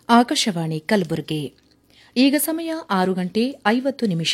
ಆಕಾಶವಾಣಿ ಕಲಬುರಗಿ ಈಗ ಸಮಯ ಆರು ಗಂಟೆ ಐವತ್ತು ನಿಮಿಷ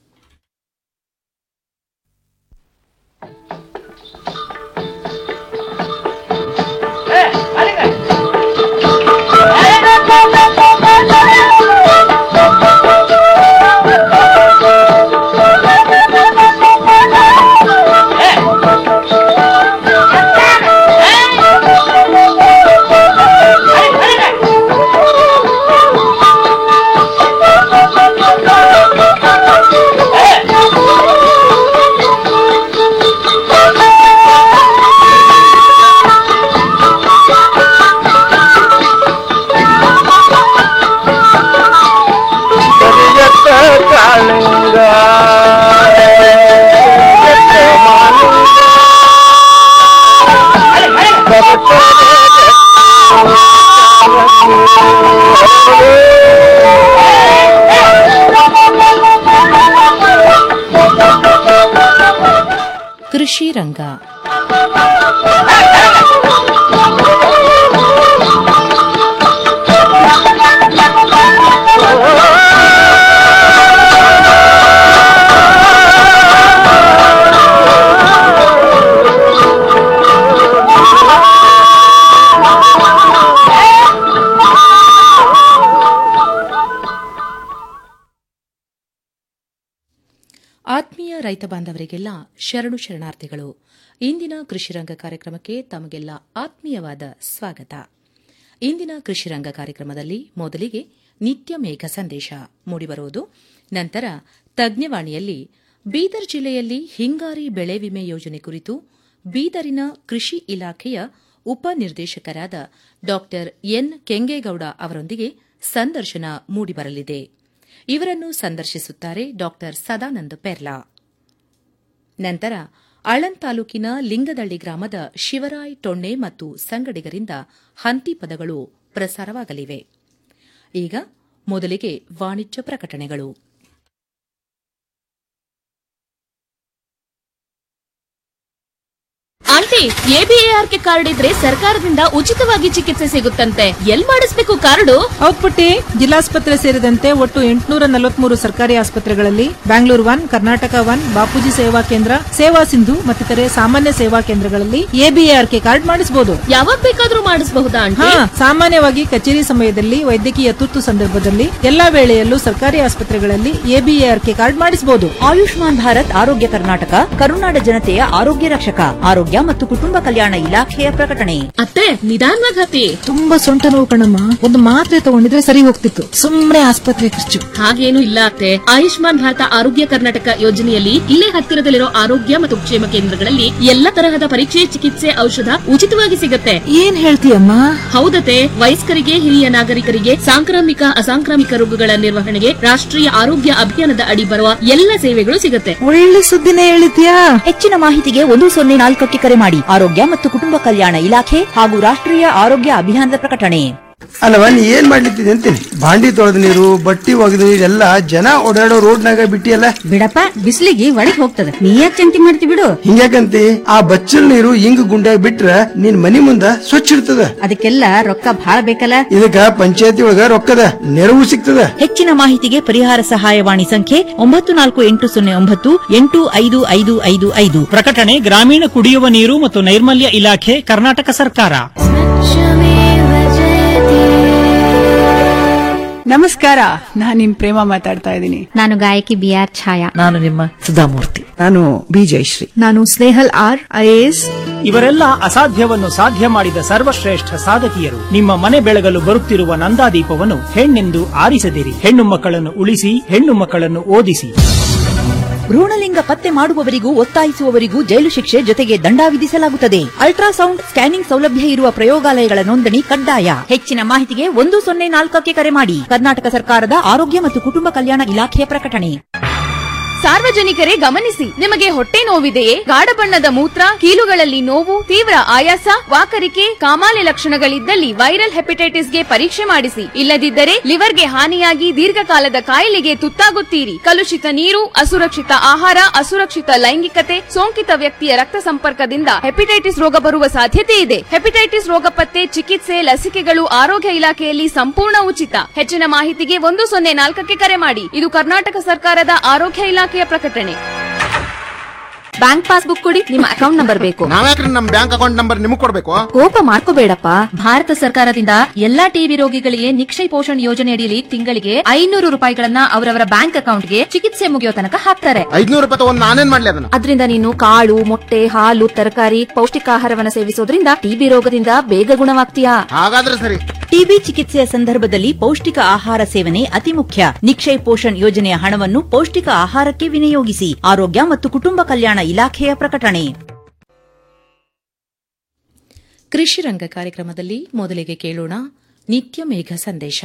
ಕರಿಯತ್ತ ಕಾಳಿಂಗ ಕರಿಯತ್ತ ಮಾಲಿಂಗ ಕೃಷಿ ರಂಗ ಆತ್ಮೀಯ ರೈತ ಬಾಂಧವರಿಗೆಲ್ಲ ಶರಣು ಶರಣಾರ್ಥಿಗಳು ಇಂದಿನ ಕೃಷಿ ರಂಗ ಕಾರ್ಯಕ್ರಮಕ್ಕೆ ತಮಗೆಲ್ಲ ಆತ್ಮೀಯವಾದ ಸ್ವಾಗತ ಇಂದಿನ ಕೃಷಿ ರಂಗ ಕಾರ್ಯಕ್ರಮದಲ್ಲಿ ಮೊದಲಿಗೆ ನಿತ್ಯ ಮೇಘ ಸಂದೇಶ ಮೂಡಿಬರುವುದು ನಂತರ ತಜ್ಞವಾಣಿಯಲ್ಲಿ ಬೀದರ್ ಜಿಲ್ಲೆಯಲ್ಲಿ ಹಿಂಗಾರಿ ಬೆಳೆ ವಿಮೆ ಯೋಜನೆ ಕುರಿತು ಬೀದರಿನ ಕೃಷಿ ಇಲಾಖೆಯ ಉಪನಿರ್ದೇಶಕರಾದ ಡಾ ಎನ್ ಕೆಂಗೇಗೌಡ ಅವರೊಂದಿಗೆ ಸಂದರ್ಶನ ಮೂಡಿಬರಲಿದೆ ಇವರನ್ನು ಸಂದರ್ಶಿಸುತ್ತಾರೆ ಡಾ ಸದಾನಂದ ಪೆರ್ಲಾ ನಂತರ ಆಳಂದ್ ತಾಲೂಕಿನ ಲಿಂಗದಳ್ಳಿ ಗ್ರಾಮದ ಶಿವರಾಯ್ ಟೊಣ್ಣೆ ಮತ್ತು ಸಂಗಡಿಗರಿಂದ ಹಂತಿ ಪದಗಳು ಪ್ರಸಾರವಾಗಲಿವೆ ಈಗ ಮೊದಲಿಗೆ ವಾಣಿಜ್ಯ ಪ್ರಕಟಣೆಗಳು ಆಂಟಿ ಎಬಿಎಆರ್ಕೆ ಕಾರ್ಡ್ ಇದ್ರೆ ಸರ್ಕಾರದಿಂದ ಉಚಿತವಾಗಿ ಚಿಕಿತ್ಸೆ ಸಿಗುತ್ತಂತೆ ಎಲ್ ಮಾಡಿಸ್ಬೇಕು ಕಾರ್ಡು ಹೌದ್ ಪುಟ್ಟಿ ಜಿಲ್ಲಾಸ್ಪತ್ರೆ ಸೇರಿದಂತೆ ಒಟ್ಟು ಎಂಟುನೂರ ನಲವತ್ಮೂರು ಸರ್ಕಾರಿ ಆಸ್ಪತ್ರೆಗಳಲ್ಲಿ Bangalore one Karnataka one Bapuji Seva Kendra ಸೇವಾ ಸಿಂಧು ಮತ್ತಿತರೆ ಸಾಮಾನ್ಯ ಸೇವಾ ಕೇಂದ್ರಗಳಲ್ಲಿ ಎಬಿಎಆರ್ಕೆ ಕಾರ್ಡ್ ಮಾಡಿಸಬಹುದು ಯಾವಾಗ ಬೇಕಾದ್ರೂ ಮಾಡಿಸಬಹುದಾ ಆಂಟಿ ಹಾ ಸಾಮಾನ್ಯವಾಗಿ ಕಚೇರಿ ಸಮಯದಲ್ಲಿ ವೈದ್ಯಕೀಯ ತುರ್ತು ಸಂದರ್ಭದಲ್ಲಿ ಎಲ್ಲಾ ವೇಳೆಯಲ್ಲೂ ಸರ್ಕಾರಿ ಆಸ್ಪತ್ರೆಗಳಲ್ಲಿ ಎಬಿಎಆರ್ಕೆ ಕಾರ್ಡ್ ಮಾಡಿಸಬಹುದು ಆಯುಷ್ಮಾನ್ ಭಾರತ್ ಆರೋಗ್ಯ ಕರ್ನಾಟಕ ಕರುನಾಡ ಜನತೆಯ ಆರೋಗ್ಯ ರಕ್ಷಕ ಆರೋಗ್ಯ ಮತ್ತು ಕುಟುಂಬ ಕಲ್ಯಾಣ ಇಲಾಖೆಯ ಪ್ರಕಟಣೆ ಅತ್ತೆ ನಿಧಾನವಾಗಿ ಹತ್ತಿ ತುಂಬಾ ಸೊಂಟ ನೋವು ಕಣಮ್ಮ ಒಂದು ಮಾತ್ರೆ ತಗೊಂಡಿದ್ರೆ ಸರಿ ಹೋಗ್ತಿತ್ತು ಸುಮ್ಮನೆ ಆಸ್ಪತ್ರೆ ಖರ್ಚು ಹಾಗೇನು ಇಲ್ಲ ಅತ್ತೆ ಆಯುಷ್ಮಾನ್ ಭಾರತ ಆರೋಗ್ಯ ಕರ್ನಾಟಕ ಯೋಜನೆಯಲ್ಲಿ ಇಲ್ಲೇ ಹತ್ತಿರದಲ್ಲಿರೋ ಆರೋಗ್ಯ ಮತ್ತು ಕ್ಷೇಮ ಕೇಂದ್ರಗಳಲ್ಲಿ ಎಲ್ಲ ತರಹದ ಪರೀಕ್ಷೆ ಚಿಕಿತ್ಸೆ ಔಷಧ ಉಚಿತವಾಗಿ ಸಿಗತ್ತೆ ಏನ್ ಹೇಳ್ತೀಯಮ್ಮ ಹೌದತೆ ವಯಸ್ಕರಿಗೆ ಹಿರಿಯ ನಾಗರಿಕರಿಗೆ ಸಾಂಕ್ರಾಮಿಕ ಅಸಾಂಕ್ರಾಮಿಕ ರೋಗಗಳ ನಿರ್ವಹಣೆಗೆ ರಾಷ್ಟ್ರೀಯ ಆರೋಗ್ಯ ಅಭಿಯಾನದ ಅಡಿ ಬರುವ ಎಲ್ಲ ಸೇವೆಗಳು ಸಿಗತ್ತೆ ಒಳ್ಳೆ ಸುದ್ದಿನೇ ಹೇಳಿದ್ಯಾ ಹೆಚ್ಚಿನ ಮಾಹಿತಿಗೆ ಒಂದು ಸೊನ್ನೆ ನಾಲ್ಕಕ್ಕೆ ಕರೆ ಮಾಡಿ ಆರೋಗ್ಯ ಮತ್ತು ಕುಟುಂಬ ಕಲ್ಯಾಣ ಇಲಾಖೆ ಹಾಗೂ ರಾಷ್ಟ್ರೀಯ ಆರೋಗ್ಯ ಅಭಿಯಾನದ ಪ್ರಕಟಣೆ ಅಲ್ಲವ ನೀ ಏನ್ ಮಾಡ್ಲಿತ್ತಿದೆ ಅಂತೀನಿ ಬಾಂಡಿ ತೊಳೆದ ನೀರು ಬಟ್ಟಿ ಒಗೆದ ನೀರು ಎಲ್ಲ ಜನ ಓಡಾಡೋ ರೋಡ್ನಾಗ ಬಿಟ್ಟಿಯಲ್ಲ ಬಿಡಪ್ಪ ಬಿಸಿಲಿಗೆ ಒಳಗ್ ಹೋಗ್ತದೆ ನೀ ಯಾಕೆ ಚಿಂತೆ ಮಾಡ್ತಿ ಬಿಡು ಹಿಂಗ್ಯಾಕಂತಿ ಆ ಬಚ್ಚಲ್ ನೀರು ಹಿಂಗ್ ಗುಂಡ್ಯಾಗ ಬಿಟ್ರ ನಿನ್ ಮನಿ ಮುಂದ ಸ್ವಚ್ಛ ಇರ್ತದ ಅದಕ್ಕೆಲ್ಲ ರೊಕ್ಕ ಬಾಳ ಬೇಕಲ್ಲ ಇದಕ್ಕ ಪಂಚಾಯತಿ ಒಳಗ ರೊಕ್ಕದ ನೆರವು ಸಿಗ್ತದ ಹೆಚ್ಚಿನ ಮಾಹಿತಿಗೆ ಪರಿಹಾರ ಸಹಾಯವಾಣಿ ಸಂಖ್ಯೆ ಒಂಬತ್ತು ನಾಲ್ಕು ಎಂಟು ಸೊನ್ನೆ ಒಂಬತ್ತು ಎಂಟು ಐದು ಐದು ಐದು ಐದು ಪ್ರಕಟಣೆ ಗ್ರಾಮೀಣ ಕುಡಿಯುವ ನೀರು ಮತ್ತು ನೈರ್ಮಲ್ಯ ಇಲಾಖೆ ಕರ್ನಾಟಕ ಸರ್ಕಾರ ನಮಸ್ಕಾರ ನಾನ್ ನಿಮ್ ಪ್ರೇಮ ಮಾತಾಡ್ತಾ ಇದ್ದೀನಿ ನಾನು ಗಾಯಕಿ ಬಿ ಆರ್ ಛಾಯಾ ನಾನು ನಿಮ್ಮ ಸುಧಾಮೂರ್ತಿ ನಾನು ಬಿ ಜಯಶ್ರೀ ನಾನು ಸ್ನೇಹಲ್ ಆರ್ ಐಎಎಸ್ ಇವರೆಲ್ಲ ಅಸಾಧ್ಯವನ್ನು ಸಾಧ್ಯ ಮಾಡಿದ ಸರ್ವಶ್ರೇಷ್ಠ ಸಾಧಕಿಯರು ನಿಮ್ಮ ಮನೆ ಬೆಳಗಲು ಬರುತ್ತಿರುವ ನಂದಾದೀಪವನ್ನು ಹೆಣ್ಣೆಂದು ಆರಿಸದಿರಿ ಹೆಣ್ಣು ಮಕ್ಕಳನ್ನು ಉಳಿಸಿ ಹೆಣ್ಣು ಮಕ್ಕಳನ್ನು ಓದಿಸಿ ಭ್ರೂಣಲಿಂಗ ಪತ್ತೆ ಮಾಡುವವರಿಗೂ ಒತ್ತಾಯಿಸುವವರಿಗೂ ಜೈಲು ಶಿಕ್ಷೆ ಜೊತೆಗೆ ದಂಡ ವಿಧಿಸಲಾಗುತ್ತದೆ ಅಲ್ಟ್ರಾಸೌಂಡ್ ಸ್ಕ್ಯಾನಿಂಗ್ ಸೌಲಭ್ಯ ಇರುವ ಪ್ರಯೋಗಾಲಯಗಳ ನೋಂದಣಿ ಕಡ್ಡಾಯ ಹೆಚ್ಚಿನ ಮಾಹಿತಿಗೆ ಒಂದು ಸೊನ್ನೆ ನಾಲ್ಕಕ್ಕೆ ಕರೆ ಮಾಡಿ ಕರ್ನಾಟಕ ಸರ್ಕಾರದ ಆರೋಗ್ಯ ಮತ್ತು ಕುಟುಂಬ ಕಲ್ಯಾಣ ಇಲಾಖೆಯ ಪ್ರಕಟಣೆ ಸಾರ್ವಜನಿಕರೇ ಗಮನಿಸಿ ನಿಮಗೆ ಹೊಟ್ಟೆ ನೋವಿದೆಯೇ ಗಾಢ ಬಣ್ಣದ ಮೂತ್ರ ಕೀಲುಗಳಲ್ಲಿ ನೋವು ತೀವ್ರ ಆಯಾಸ ವಾಕರಿಕೆ ಕಾಮಾಲೆ ಲಕ್ಷಣಗಳಿದ್ದಲ್ಲಿ ವೈರಲ್ ಹೆಪಟೈಟಿಸ್ಗೆ ಪರೀಕ್ಷೆ ಮಾಡಿಸಿ ಇಲ್ಲದಿದ್ದರೆ ಲಿವರ್ಗೆ ಹಾನಿಯಾಗಿ ದೀರ್ಘಕಾಲದ ಕಾಯಿಲೆಗೆ ತುತ್ತಾಗುತ್ತೀರಿ ಕಲುಷಿತ ನೀರು ಅಸುರಕ್ಷಿತ ಆಹಾರ ಅಸುರಕ್ಷಿತ ಲೈಂಗಿಕತೆ ಸೋಂಕಿತ ವ್ಯಕ್ತಿಯ ರಕ್ತ ಸಂಪರ್ಕದಿಂದ ಹೆಪಟೈಟಿಸ್ ರೋಗ ಬರುವ ಸಾಧ್ಯತೆ ಇದೆ ಹೆಪಟೈಟಿಸ್ ರೋಗ ಪತ್ತೆ ಚಿಕಿತ್ಸೆ ಲಸಿಕೆಗಳು ಆರೋಗ್ಯ ಇಲಾಖೆಯಲ್ಲಿ ಸಂಪೂರ್ಣ ಉಚಿತ ಹೆಚ್ಚಿನ ಮಾಹಿತಿಗೆ ಒಂದು ಸೊನ್ನೆ ನಾಲ್ಕಕ್ಕೆ ಕರೆ ಮಾಡಿ ಇದು ಕರ್ನಾಟಕ ಸರ್ಕಾರದ ಆರೋಗ್ಯ ಇಲಾಖೆಯ ಪ್ರಕಟಣೆ ಬ್ಯಾಂಕ್ ಪಾಸ್ಬುಕ್ ಕೊಡಿ ನಿಮ್ಮ ಅಕೌಂಟ್ ನಂಬರ್ ಬೇಕು ನಾವ್ಯಾಕ್ರಿ ನಮ್ ಬ್ಯಾಂಕ್ ಅಕೌಂಟ್ ನಂಬರ್ ನಿಮಗ್ ಕೊಡ್ಬೇಕು ಕೋಪ ಮಾಡ್ಕೋಬೇಡಪ್ಪ ಭಾರತ ಸರ್ಕಾರದಿಂದ ಎಲ್ಲಾ ಟಿಬಿ ರೋಗಿಗಳಿಗೆ ನಿಕ್ಷಯ ಪೋಷಣ್ ಯೋಜನೆ ಅಡಿಯಲ್ಲಿ ತಿಂಗಳಿಗೆ ಐನೂರು ರೂಪಾಯಿಗಳನ್ನ ಅವರವರ ಬ್ಯಾಂಕ್ ಅಕೌಂಟ್ಗೆ ಚಿಕಿತ್ಸೆ ಮುಗಿಯೋ ತನಕ ಹಾಕ್ತಾರೆ ಐದ್ನೂರು ರೂಪಾಯಿ ತಗೊಂಡ್ ನಾನೇನ್ ಮಾಡ್ಲಿ ಅದನ್ನ ಅದರಿಂದ ನೀನು ಕಾಳು ಮೊಟ್ಟೆ ಹಾಲು ತರಕಾರಿ ಪೌಷ್ಟಿಕಾಹಾರವನ್ನ ಸೇವಿಸೋದ್ರಿಂದ ಟಿಬಿ ರೋಗದಿಂದ ಬೇಗ ಗುಣವಾಗ್ತೀಯಾ ಹಾಗಾದ್ರೆ ಸರಿ ಟಿಬಿ ಚಿಕಿತ್ಸೆಯ ಸಂದರ್ಭದಲ್ಲಿ ಪೌಷ್ಟಿಕ ಆಹಾರ ಸೇವನೆ ಅತಿ ಮುಖ್ಯ ನಿಕ್ಷಯ್ ಪೋಷಣ್ ಯೋಜನೆಯ ಹಣವನ್ನು ಪೌಷ್ಟಿಕ ಆಹಾರಕ್ಕೆ ವಿನಿಯೋಗಿಸಿ ಆರೋಗ್ಯ ಮತ್ತು ಕುಟುಂಬ ಕಲ್ಯಾಣ ಇಲಾಖೆಯ ಪ್ರಕಟಣೆ ಕೃಷಿ ರಂಗ ಕಾರ್ಯಕ್ರಮದಲ್ಲಿ ಮೊದಲಿಗೆ ಕೇಳೋಣ ನಿತ್ಯ ಮೇಘ ಸಂದೇಶ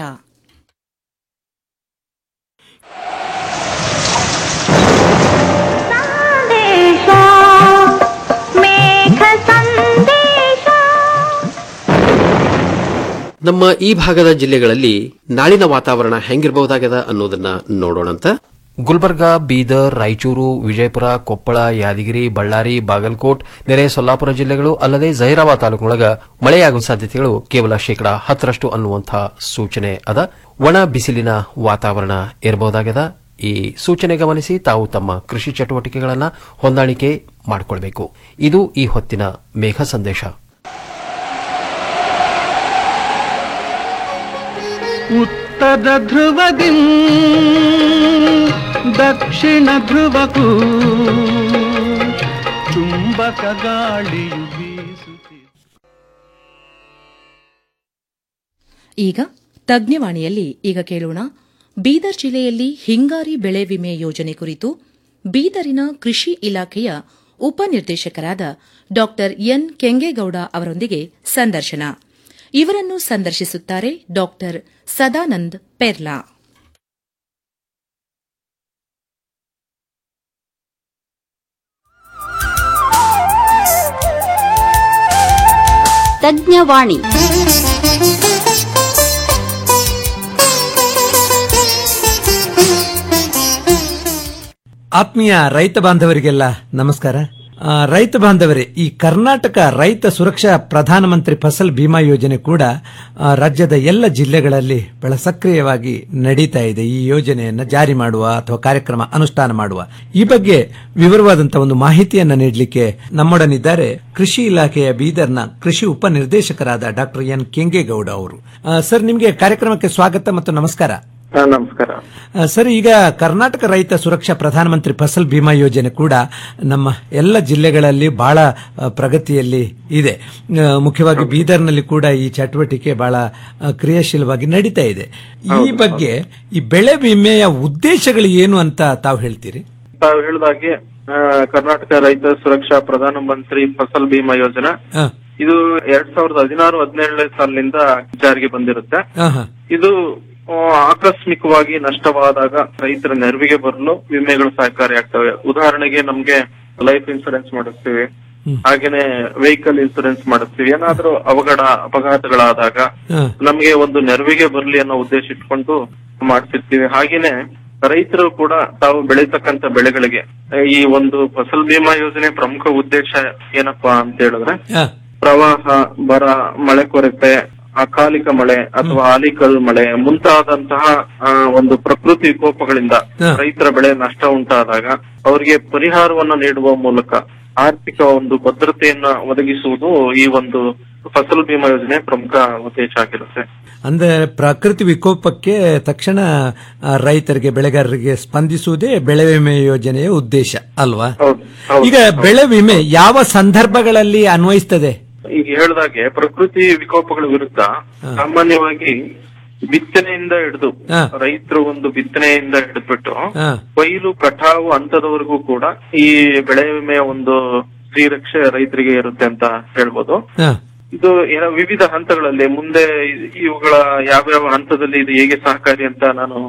ನಮ್ಮ ಈ ಭಾಗದ ಜಿಲ್ಲೆಗಳಲ್ಲಿ ನಾಳಿನ ವಾತಾವರಣ ಹೆಂಗಿರಬಹುದಾಗದ ಅನ್ನೋದನ್ನ ನೋಡೋಣಂತ ಗುಲ್ಬರ್ಗಾ ಬೀದರ್ ರಾಯಚೂರು ವಿಜಯಪುರ ಕೊಪ್ಪಳ ಯಾದಗಿರಿ ಬಳ್ಳಾರಿ ಬಾಗಲಕೋಟ್ ನೆರೆ ಸೊಲ್ಲಾಪುರ ಜಿಲ್ಲೆಗಳು ಅಲ್ಲದೆ ಜಹೀರಾಬಾದ್ ತಾಲೂಕಿನೊಳಗ ಮಳೆಯಾಗುವ ಸಾಧ್ಯತೆಗಳು ಕೇವಲ ಶೇಕಡಾ ಹತ್ತರಷ್ಟು ಅನ್ನುವಂತಹ ಸೂಚನೆ ಅದ ಒಣ ಬಿಸಿಲಿನ ವಾತಾವರಣ ಇರಬಹುದಾಗದ ಈ ಸೂಚನೆ ಗಮನಿಸಿ ತಾವು ತಮ್ಮ ಕೃಷಿ ಚಟುವಟಿಕೆಗಳನ್ನು ಹೊಂದಾಣಿಕೆ ಮಾಡಿಕೊಳ್ಬೇಕು ಇದು ಈ ಹೊತ್ತಿನ ಮೇಘ ಸಂದೇಶ ಉತ್ತರ ಧ್ರುವದಿ ದಕ್ಷಿಣ ಧ್ರುವಕ್ಕೂ ಚುಂಬಕ ಗಾಳಿಯು ಬೀಸುತ್ತಿದೆ ಈಗ ತಜ್ಞವಾಣಿಯಲ್ಲಿ ಈಗ ಕೇಳೋಣ ಬೀದರ್ ಜಿಲ್ಲೆಯಲ್ಲಿ ಹಿಂಗಾರಿ ಬೆಳೆ ವಿಮೆ ಯೋಜನೆ ಕುರಿತು ಬೀದರಿನ ಕೃಷಿ ಇಲಾಖೆಯ ಉಪನಿರ್ದೇಶಕರಾದ ಡಾ ಎನ್ ಕೆಂಗೇಗೌಡ ಅವರೊಂದಿಗೆ ಸಂದರ್ಶನ ಇವರನ್ನು ಸಂದರ್ಶಿಸುತ್ತಾರೆ ಡಾ ಸದಾನಂದ್ ಪೆರ್ಲಾ ತಜ್ಞವಾಣಿ ಆತ್ಮೀಯ ರೈತ ಬಾಂಧವರಿಗೆಲ್ಲ ನಮಸ್ಕಾರ ಆ, ರೈತ ಬಾಂಧವರೇ ಈ ಕರ್ನಾಟಕ ರೈತ ಸುರಕ್ಷಾ ಪ್ರಧಾನಮಂತ್ರಿ ಫಸಲ್ ಬಿಮಾ ಯೋಜನೆ ಕೂಡ ಆ, ರಾಜ್ಯದ ಎಲ್ಲ ಜಿಲ್ಲೆಗಳಲ್ಲಿ ಬಹಳ ಸಕ್ರಿಯವಾಗಿ ನಡೀತಾ ಇದೆ ಈ ಯೋಜನೆಯನ್ನ ಜಾರಿ ಮಾಡುವ ಅಥವಾ ಕಾರ್ಯಕ್ರಮ ಅನುಷ್ಠಾನ ಮಾಡುವ ಈ ಬಗ್ಗೆ ವಿವರವಾದಂತಹ ಒಂದು ಮಾಹಿತಿಯನ್ನ ನೀಡಲಿಕ್ಕೆ ನಮ್ಮೊಡನಿದ್ದಾರೆ ಕೃಷಿ ಇಲಾಖೆಯ ಬೀದರ್ನ ಕೃಷಿ ಉಪನಿರ್ದೇಶಕರಾದ ಡಾಕ್ಟರ್ ಎನ್ ಕೆಂಗೇಗೌಡ ಅವರು ಆ, ಸರ್ ನಿಮಗೆ ಕಾರ್ಯಕ್ರಮಕ್ಕೆ ಸ್ವಾಗತ ಮತ್ತು ನಮಸ್ಕಾರ ನಮಸ್ಕಾರ ಆ, ಸರ್ ಈಗ ಕರ್ನಾಟಕ ರೈತ ಸುರಕ್ಷಾ ಪ್ರಧಾನಮಂತ್ರಿ ಫಸಲ್ ಬಿಮಾ ಯೋಜನೆ ಕೂಡ ನಮ್ಮ ಎಲ್ಲ ಜಿಲ್ಲೆಗಳಲ್ಲಿ ಬಹಳ ಆ, ಪ್ರಗತಿಯಲ್ಲಿ ಇದೆ ಆ, ಮುಖ್ಯವಾಗಿ ಬೀದರ್ನಲ್ಲಿ ಕೂಡ ಈ ಚಟುವಟಿಕೆ ಬಹಳ ಆ, ಕ್ರಿಯಾಶೀಲವಾಗಿ ನಡೀತಾ ಇದೆ ಈ ಬಗ್ಗೆ ಈ ಬೆಳೆ ವಿಮೆಯ ಉದ್ದೇಶಗಳು ಏನು ಅಂತ ತಾವು ಹೇಳ್ತೀರಿ ತಾವು ಹೇಳಿದಾಗೆ ಆ, ಕರ್ನಾಟಕ ರೈತ ಸುರಕ್ಷಾ ಪ್ರಧಾನ ಮಂತ್ರಿ ಫಸಲ್ ಬಿಮಾ ಯೋಜನಾ ಆ, ಇದು ಎರಡ್ ಸಾವಿರದ ಹದಿನಾರು ಹದಿನೇಳನೇ ಸಾಲಿನಿಂದ ಜಾರಿಗೆ ಬಂದಿರುತ್ತೆ ಆ, ಹಾ. ಇದು ಆ, ಆಕಸ್ಮಿಕವಾಗಿ ನಷ್ಟವಾದಾಗ ರೈತರ ನೆರವಿಗೆ ಬರಲು ವಿಮೆಗಳು ಸಹಕಾರಿಯಾಗ್ತವೆ ಉದಾಹರಣೆಗೆ ನಮ್ಗೆ ಲೈಫ್ ಇನ್ಸೂರೆನ್ಸ್ ಮಾಡಿಸ್ತೀವಿ ಹಾಗೇನೆ ವೆಹಿಕಲ್ ಇನ್ಸೂರೆನ್ಸ್ ಮಾಡಿಸ್ತೀವಿ ಏನಾದ್ರೂ ಅವಘಡ ಅಪಘಾತಗಳಾದಾಗ ಆ, ನಮಗೆ ಒಂದು ನೆರವಿಗೆ ಬರಲಿ ಅನ್ನೋ ಉದ್ದೇಶ ಇಟ್ಕೊಂಡು ಮಾಡ್ತಿರ್ತೀವಿ ಹಾಗೇನೆ ರೈತರು ಕೂಡ ತಾವು ಬೆಳೀತಕ್ಕಂತ ಬೆಳೆಗಳಿಗೆ ಈ ಒಂದು ಫಸಲ್ ಬಿಮಾ ಯೋಜನೆ ಪ್ರಮುಖ ಉದ್ದೇಶ ಏನಪ್ಪಾ ಅಂತ ಹೇಳಿದ್ರೆ ಆ, ಪ್ರವಾಹ ಬರ ಮಳೆ ಕೊರತೆ ಅಕಾಲಿಕ ಮಳೆ ಅಥವಾ ಆಲಿಕಲ್ ಮಳೆ ಮುಂತಾದಂತಹ ಆ, ಒಂದು ಪ್ರಕೃತಿ ವಿಕೋಪಗಳಿಂದ ರೈತರ ಬೆಳೆ ನಷ್ಟ ಉಂಟಾದಾಗ ಅವರಿಗೆ ಪರಿಹಾರವನ್ನು ನೀಡುವ ಮೂಲಕ ಆರ್ಥಿಕ ಒಂದು ಭದ್ರತೆಯನ್ನ ಒದಗಿಸುವುದು ಈ ಒಂದು ಫಸಲ್ ಬಿಮಾ ಯೋಜನೆ ಪ್ರಮುಖ ಉದ್ದೇಶ ಆಗಿರುತ್ತೆ ಅಂದ್ರೆ ಪ್ರಕೃತಿ ವಿಕೋಪಕ್ಕೆ ತಕ್ಷಣ ಆ, ರೈತರಿಗೆ ಬೆಳೆಗಾರರಿಗೆ ಸ್ಪಂದಿಸುವುದೇ ಬೆಳೆ ವಿಮೆ ಯೋಜನೆಯ ಉದ್ದೇಶ ಅಲ್ವಾ ಈಗ ಬೆಳೆ ವಿಮೆ ಯಾವ ಸಂದರ್ಭಗಳಲ್ಲಿ ಅನ್ವಯಿಸ್ತದೆ ಈಗ ಹೇಳಿದಾಗೆ ಪ್ರಕೃತಿ ವಿಕೋಪಗಳ ವಿರುದ್ಧ ಸಾಮಾನ್ಯವಾಗಿ ಬಿತ್ತನೆಯಿಂದ ಹಿಡಿದು ಹಾ. ರೈತರು ಒಂದು ಬಿತ್ತನೆಯಿಂದ ಹಿಡಿದ್ಬಿಟ್ಟು ಹಾ. ಕೊಯ್ಲು ಕಟಾವು ಹಂತದವರೆಗೂ ಕೂಡ ಈ ಬೆಳೆ ವಿಮೆಯ ಒಂದು ಶ್ರೀರಕ್ಷೆ ರೈತರಿಗೆ ಇರುತ್ತೆ ಅಂತ ಹೇಳ್ಬೋದು ಹಾ. ಇದು ಏನೋ ವಿವಿಧ ಹಂತಗಳಲ್ಲಿ ಮುಂದೆ ಇ- ಇವುಗಳ ಯಾವ್ಯಾವ ಹಂತದಲ್ಲಿ ಇದು ಹೇಗೆ ಸಹಕಾರಿ ಅಂತ ನಾನು